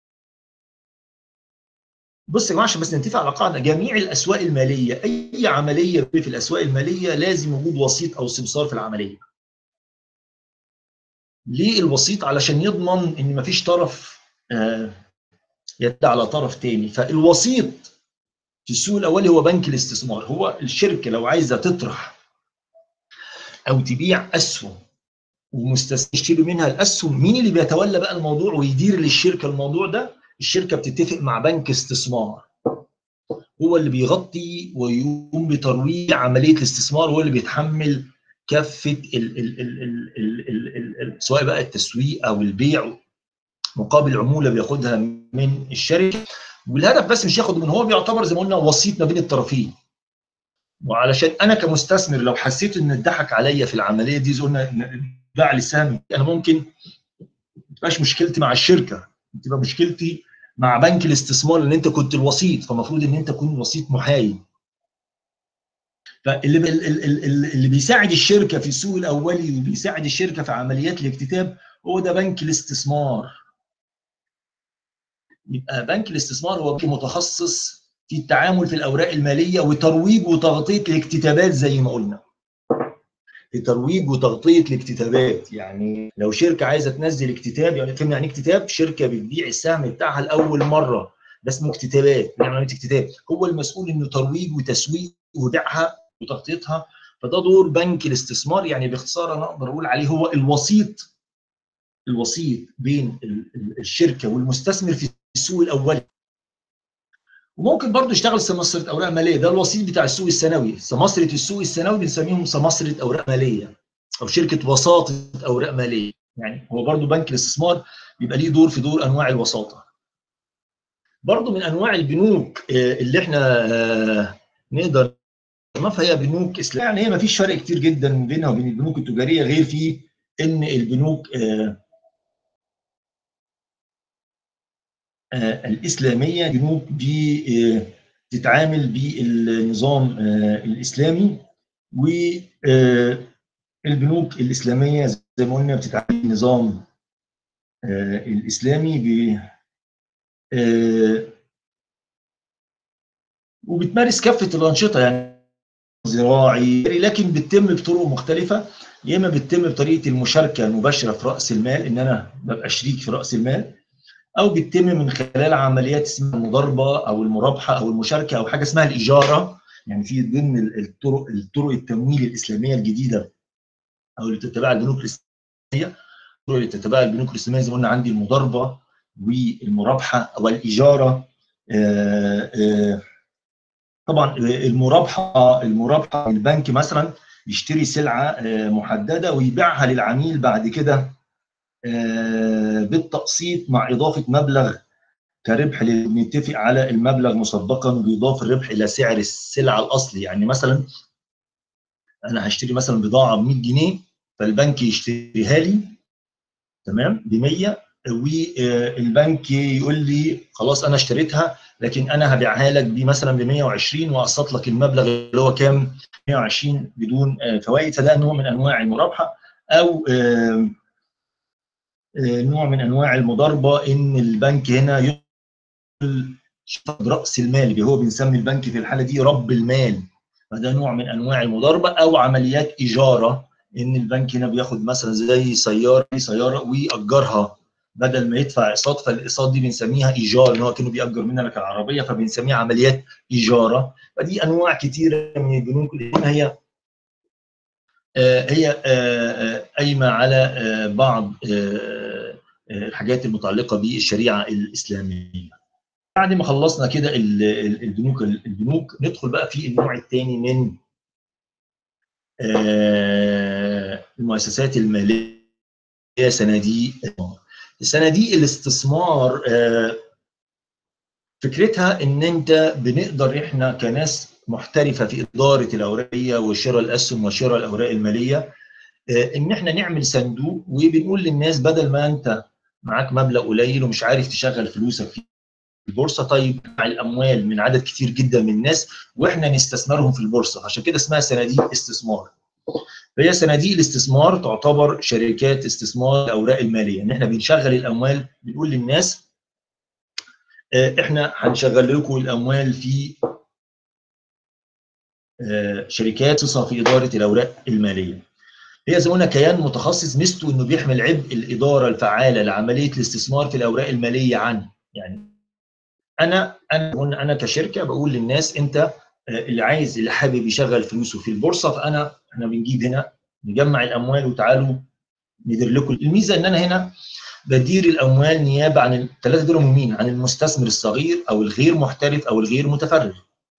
بص يا جماعه عشان بس نتفق على قاعده جميع الاسواق الماليه اي عمليه في الاسواق الماليه لازم وجود وسيط او سمسار في العمليه ليه الوسيط علشان يضمن ان مفيش طرف آه يدعي على طرف تاني فالوسيط في السوق الاولي هو بنك الاستثمار هو الشركه لو عايزه تطرح او تبيع اسهم ومستثمر يشتري منها الاسهم مين اللي بيتولى بقى الموضوع ويدير للشركه الموضوع ده الشركه بتتفق مع بنك استثمار هو اللي بيغطي ويقوم بترويج عمليه الاستثمار هو اللي بيتحمل كافه ال ال ال ال ال ال ال سواء بقى التسويق او البيع مقابل عموله بياخدها من الشركه والهدف بس مش ياخد من هو بيعتبر زي ما قلنا وسيط ما بين الطرفين وعلشان انا كمستثمر لو حسيت ان اتضحك عليا في العمليه دي قلنا باع لي سهم انا ممكن ما تبقاش مشكلتي مع الشركه تبقى مشكلتي مع بنك الاستثمار لان انت كنت الوسيط فالمفروض ان انت تكون وسيط محايد فاللي اللي بيساعد الشركه في السوق الاولي وبيساعد الشركه في عمليات الاكتتاب هو ده بنك الاستثمار يبقى بنك الاستثمار هو بنك متخصص في التعامل في الاوراق الماليه وترويج وتغطيه الاكتتابات زي ما قلنا لترويج وتغطيه الاكتتابات يعني لو شركه عايزه تنزل اكتتاب يعني فهمنا يعني اكتتاب شركه بتبيع السهم بتاعها لاول مره ده اسمه اكتتابات يعني عمليه اكتتاب هو المسؤول انه ترويج وتسويق وبيعها وتغطيتها فده دور بنك الاستثمار يعني باختصار انا اقدر اقول عليه هو الوسيط الوسيط بين الشركه والمستثمر في السوق الاولي وممكن برضه يشتغل سمسره اوراق ماليه ده الوسيط بتاع السوق السنوي سمسره السوق السنوي بنسميهم سمسره اوراق ماليه او شركه وساطه اوراق ماليه يعني هو برضه بنك الاستثمار بيبقى ليه دور في دور انواع الوساطه برضه من انواع البنوك اللي احنا نقدر نصنفها هي بنوك اسلاميه يعني هي ما فيش فرق كتير جدا بينها وبين البنوك التجاريه غير في ان البنوك الاسلاميه بنوك بتتعامل بالنظام الاسلامي والبنوك الاسلاميه زي ما قلنا بتتعامل بالنظام الاسلامي ب وبتمارس كافه الانشطه يعني زراعي لكن بتتم بطرق مختلفه يا اما بتتم بطريقه المشاركه المباشره في راس المال ان انا ببقى شريك في راس المال او بتتم من خلال عمليات اسمها المضاربه او المرابحه او المشاركه او حاجه اسمها الاجاره يعني في ضمن الطرق الطرق التمويل الاسلاميه الجديده او اللي بتتبعها البنوك الاسلاميه الطرق اللي بتتبعها البنوك الاسلاميه زي ما قلنا عندي المضاربه والمرابحه والاجاره آآ آآ طبعا المرابحه المرابحه البنك مثلا يشتري سلعه محدده ويبيعها للعميل بعد كده بالتقسيط مع اضافه مبلغ كربح بنتفق على المبلغ مسبقا وبيضاف الربح الى سعر السلعه الاصلي يعني مثلا انا هشتري مثلا بضاعه ب 100 جنيه فالبنك يشتريها لي تمام ب 100 والبنك يقول لي خلاص انا اشتريتها لكن انا هبيعها لك بمثلا ب 120 واقسط لك المبلغ اللي هو كام 120 بدون فوائد فده نوع من انواع المرابحه او نوع من انواع المضاربه ان البنك هنا راس المال هو بنسمي البنك في الحاله دي رب المال فده نوع من انواع المضاربه او عمليات اجاره ان البنك هنا بياخد مثلا زي سياره سياره ويأجرها بدل ما يدفع اقساط فالاقساط دي بنسميها ايجار ان هو كانه بيأجر مننا كالعربيه فبنسميها عمليات ايجاره فدي انواع كثيره من البنوك اللي هي هي قايمه على بعض الحاجات المتعلقه بالشريعه الاسلاميه. بعد ما خلصنا كده البنوك البنوك ندخل بقى في النوع الثاني من المؤسسات الماليه صناديق صناديق الاستثمار فكرتها ان انت بنقدر احنا كناس محترفه في اداره الاوراقيه وشراء الاسهم وشراء الاوراق الماليه ان احنا نعمل صندوق وبنقول للناس بدل ما انت معاك مبلغ قليل ومش عارف تشغل فلوسك في البورصه طيب مع الاموال من عدد كتير جدا من الناس واحنا نستثمرهم في البورصه عشان كده اسمها صناديق استثمار فهي صناديق الاستثمار تعتبر شركات استثمار الاوراق الماليه ان احنا بنشغل الاموال بنقول للناس احنا هنشغل لكم الاموال في شركات خاصه في اداره الاوراق الماليه. هي زي ما قلنا كيان متخصص ميزته انه بيحمل عبء الاداره الفعاله لعمليه الاستثمار في الاوراق الماليه عنه، يعني انا انا انا كشركه بقول للناس انت اللي عايز اللي حابب يشغل فلوسه في البورصه فانا احنا بنجيب هنا نجمع الاموال وتعالوا ندير لكم الميزه ان انا هنا بدير الاموال نيابه عن الثلاثه دول مهمين عن المستثمر الصغير او الغير محترف او الغير متفرغ.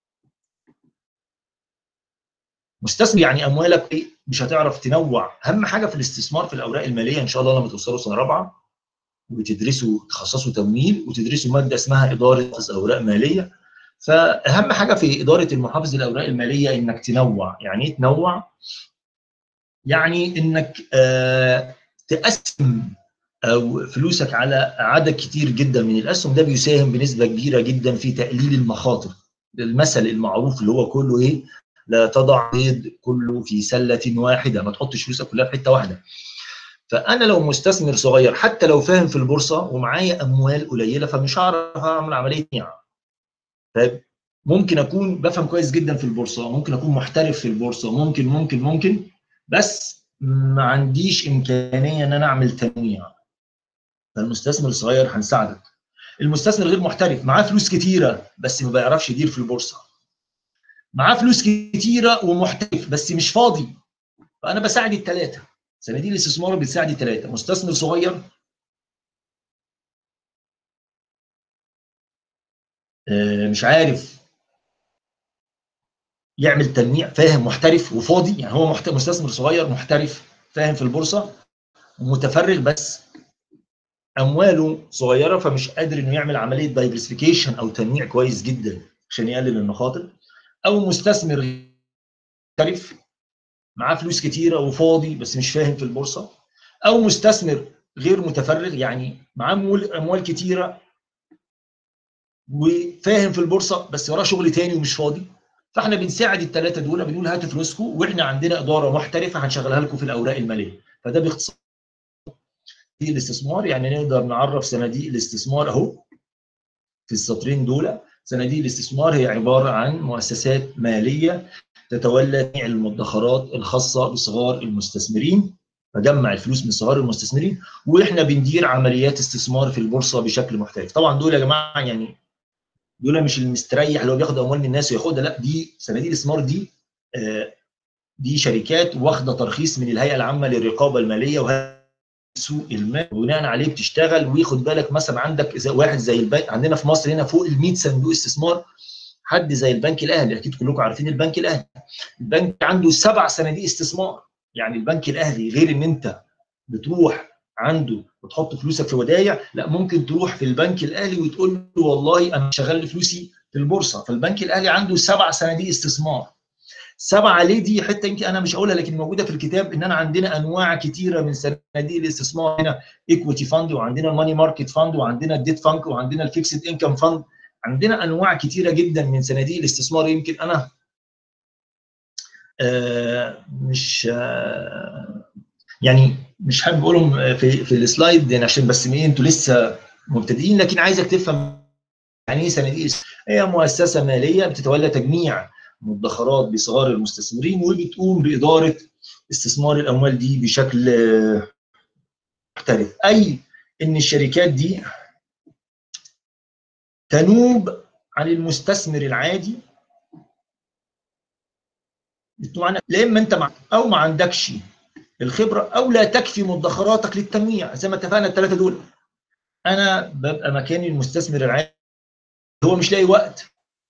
مستثمر يعني اموالك مش هتعرف تنوع اهم حاجه في الاستثمار في الاوراق الماليه ان شاء الله لما توصلوا سنه رابعه وتدرسوا تخصصوا تمويل وتدرسوا ماده اسمها اداره اوراق ماليه فاهم حاجه في اداره المحافظ للاوراق الماليه انك تنوع يعني ايه تنوع يعني انك آه تقسم او فلوسك على عدد كتير جدا من الاسهم ده بيساهم بنسبه كبيره جدا في تقليل المخاطر المثل المعروف اللي هو كله ايه لا تضع بيض كله في سله واحده ما تحطش فلوسك كلها في حته واحده فانا لو مستثمر صغير حتى لو فاهم في البورصه ومعايا اموال قليله فمش هعرف اعمل عمليه نيعه طيب ممكن اكون بفهم كويس جدا في البورصه ممكن اكون محترف في البورصه ممكن ممكن ممكن بس ما عنديش امكانيه ان انا اعمل تنويع فالمستثمر الصغير هنساعدك المستثمر غير محترف معاه فلوس كتيره بس ما بيعرفش يدير في البورصه معاه فلوس كتيره ومحترف بس مش فاضي فانا بساعد الثلاثه صناديق الاستثمار بتساعد الثلاثه مستثمر صغير مش عارف يعمل تنويع فاهم محترف وفاضي يعني هو مستثمر صغير محترف فاهم في البورصه ومتفرغ بس امواله صغيره فمش قادر انه يعمل عمليه دايفرسيفيكيشن او تنويع كويس جدا عشان يقلل المخاطر او مستثمر محترف معاه فلوس كتيره وفاضي بس مش فاهم في البورصه او مستثمر غير متفرغ يعني معاه اموال كتيره وفاهم في البورصه بس وراه شغل تاني ومش فاضي فاحنا بنساعد الثلاثه دول بنقول هاتوا فلوسكم واحنا عندنا اداره محترفه هنشغلها لكم في الاوراق الماليه فده باختصار في الاستثمار يعني نقدر نعرف صناديق الاستثمار اهو في السطرين دول صناديق الاستثمار هي عباره عن مؤسسات ماليه تتولى جميع المدخرات الخاصه بصغار المستثمرين بجمع الفلوس من صغار المستثمرين واحنا بندير عمليات استثمار في البورصه بشكل محترف طبعا دول يا جماعه يعني دول مش المستريح اللي هو بياخد اموال من الناس وياخدها لا دي صناديق الاستثمار دي آه دي شركات واخده ترخيص من الهيئه العامه للرقابه الماليه وهي سوق المال بناء عليه بتشتغل وياخد بالك مثلا عندك زي واحد زي البنك عندنا في مصر هنا فوق ال 100 صندوق استثمار حد زي البنك الاهلي اكيد كلكم عارفين البنك الاهلي البنك عنده سبع صناديق استثمار يعني البنك الاهلي غير ان انت بتروح عنده وتحط فلوسك في ودايع لا ممكن تروح في البنك الاهلي وتقول له والله انا شغال لي فلوسي في البورصه فالبنك الاهلي عنده سبع صناديق استثمار سبعه ليه دي حته يمكن انا مش هقولها لكن موجوده في الكتاب ان انا عندنا انواع كتيره من صناديق الاستثمار هنا ايكويتي فاند وعندنا الماني ماركت فاند وعندنا الديت فاند وعندنا الفيكسد انكم فاند عندنا انواع كتيره جدا من صناديق الاستثمار يمكن انا آه مش آه يعني مش حابب اقولهم في في السلايد يعني عشان بس ايه انتوا لسه مبتدئين لكن عايزك تفهم يعني ايه صناديق هي مؤسسه ماليه بتتولى تجميع مدخرات بصغار المستثمرين وبتقوم باداره استثمار الاموال دي بشكل محترف اي ان الشركات دي تنوب عن المستثمر العادي لا اما انت مع او ما عندكش الخبره او لا تكفي مدخراتك للتنويع زي ما اتفقنا الثلاثه دول انا ببقى مكاني المستثمر العادي هو مش لاقي وقت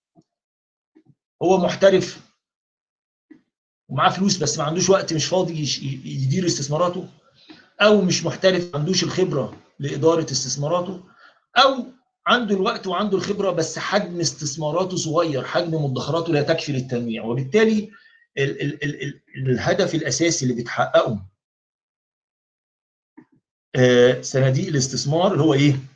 هو محترف ومعاه فلوس بس ما عندوش وقت مش فاضي يدير استثماراته او مش محترف ما عندوش الخبره لاداره استثماراته او عنده الوقت وعنده الخبره بس حجم استثماراته صغير حجم مدخراته لا تكفي للتنويع وبالتالي ال ال ال ال الهدف الاساسي اللي بتحققه آه صناديق الاستثمار اللي هو ايه؟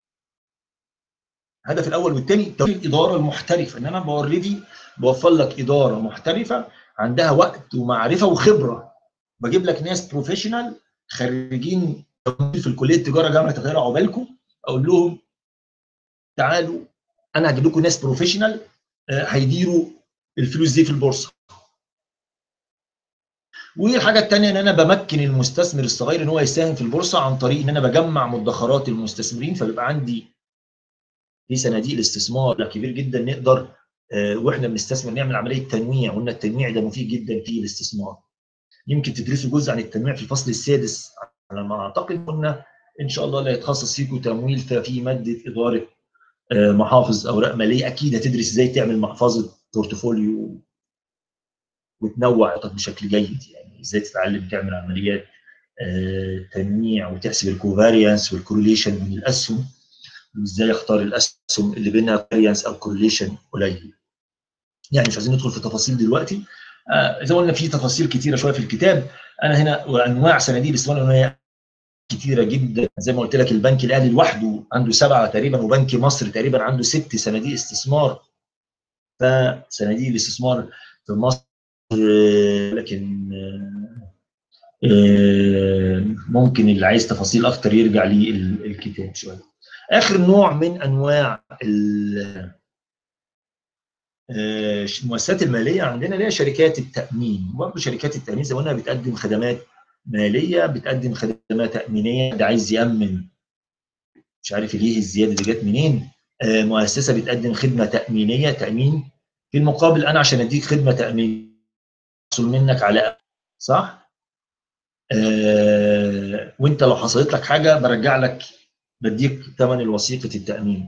الهدف الاول والثاني الاداره المحترفه ان انا اوريدي بوفر لك اداره محترفه عندها وقت ومعرفه وخبره بجيب لك ناس بروفيشنال خريجين في الكليه التجاره جامعه القاهره عقبالكم اقول لهم تعالوا انا هجيب لكم ناس بروفيشنال هيديروا الفلوس دي في البورصه والحاجه الثانيه ان انا بمكن المستثمر الصغير ان هو يساهم في البورصه عن طريق ان انا بجمع مدخرات المستثمرين فبيبقى عندي في صناديق الاستثمار كبير جدا نقدر واحنا بنستثمر نعمل عمليه تنويع قلنا التنويع ده مفيد جدا في الاستثمار يمكن تدرسوا جزء عن التنويع في الفصل السادس على ما اعتقد قلنا ان شاء الله اللي هيتخصص فيكم تمويل ففي ماده اداره محافظ اوراق ماليه اكيد هتدرس ازاي تعمل محفظه بورتفوليو وتنوع بشكل جيد يعني ازاي تتعلم تعمل عمليات تنويع وتحسب الكوفاريانس والكورليشن من الاسهم وازاي اختار الاسهم اللي بينها كوفاريانس او كورليشن قليل يعني مش عايزين ندخل في تفاصيل دلوقتي زي ما قلنا في تفاصيل كتيره شويه في الكتاب انا هنا وانواع صناديق الاستثمار هي كتيره جدا زي ما قلت لك البنك الاهلي لوحده عنده سبعه تقريبا وبنك مصر تقريبا عنده ست صناديق استثمار فصناديق الاستثمار في مصر لكن ممكن اللي عايز تفاصيل اكتر يرجع للكتاب شويه اخر نوع من انواع المؤسسات الماليه عندنا اللي هي شركات التامين برضه شركات التامين زي ما قلنا بتقدم خدمات ماليه بتقدم خدمات تامينيه ده عايز يامن مش عارف ليه الزياده دي جت منين آه مؤسسه بتقدم خدمه تامينيه تامين في المقابل انا عشان اديك خدمه تامين احصل منك على صح آه وانت لو حصلت لك حاجه برجع لك بديك ثمن الوثيقه التامين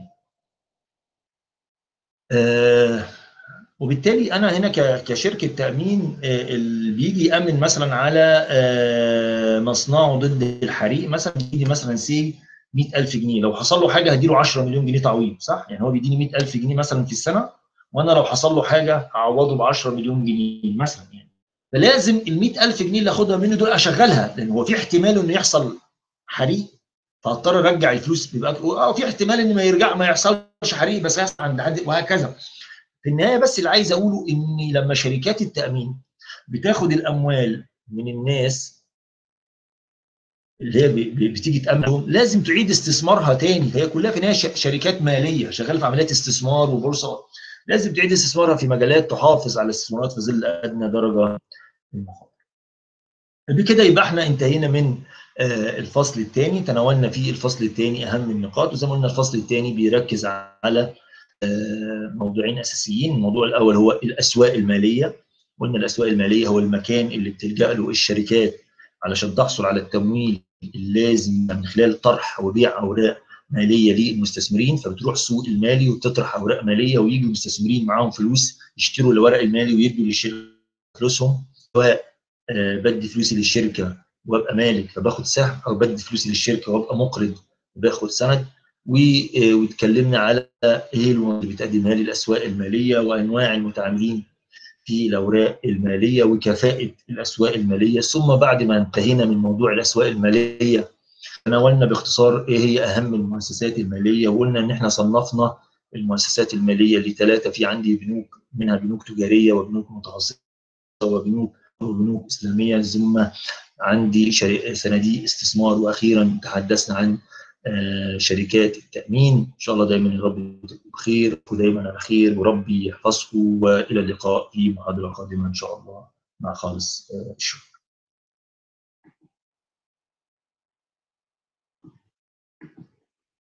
آه وبالتالي انا هنا كشركه تامين اللي بيجي يامن مثلا على مصنعه ضد الحريق مثلا بيدي مثلا سي 100000 جنيه لو حصل له حاجه هديله 10 مليون جنيه تعويض صح يعني هو بيديني 100000 جنيه مثلا في السنه وانا لو حصل له حاجه هعوضه ب 10 مليون جنيه مثلا يعني فلازم ال 100000 جنيه اللي اخدها منه دول اشغلها لان هو في احتمال انه يحصل حريق فاضطر ارجع الفلوس بيبقى اه في احتمال ان ما يرجع ما يحصلش حريق بس يحصل عند حد وهكذا في النهايه بس اللي عايز اقوله ان لما شركات التامين بتاخد الاموال من الناس اللي هي بتيجي تامن لازم تعيد استثمارها تاني فهي كلها في النهايه شركات ماليه شغاله في عمليات استثمار وبورصه لازم تعيد استثمارها في مجالات تحافظ على الاستثمارات في ظل ادنى درجه المخاطر. بكده يبقى احنا انتهينا من الفصل الثاني تناولنا فيه الفصل الثاني اهم النقاط وزي ما قلنا الفصل الثاني بيركز على موضوعين اساسيين الموضوع الاول هو الاسواق الماليه قلنا الاسواق الماليه هو المكان اللي بتلجا له الشركات علشان تحصل على التمويل اللازم من خلال طرح وبيع اوراق ماليه للمستثمرين فبتروح السوق المالي وتطرح اوراق ماليه ويجوا المستثمرين معاهم فلوس يشتروا الورق المالي ويدوا للشركه فلوسهم سواء بدي فلوسي للشركه وابقى مالك فباخد سهم او بدي فلوسي للشركه وابقى مقرض وباخد سند واتكلمنا على ايه اللي بتقدمها لي الاسواق الماليه وانواع المتعاملين في الاوراق الماليه وكفاءه الاسواق الماليه ثم بعد ما انتهينا من موضوع الاسواق الماليه تناولنا باختصار ايه هي اهم المؤسسات الماليه وقلنا ان احنا صنفنا المؤسسات الماليه لثلاثه في عندي بنوك منها بنوك تجاريه وبنوك متخصصه وبنوك وبنوك اسلاميه ثم عندي صناديق استثمار واخيرا تحدثنا عن شركات التامين ان شاء الله دايما يا رب بخير ودايما على خير وربي يحفظكم والى اللقاء في محاضره قادمه ان شاء الله مع خالص الشكر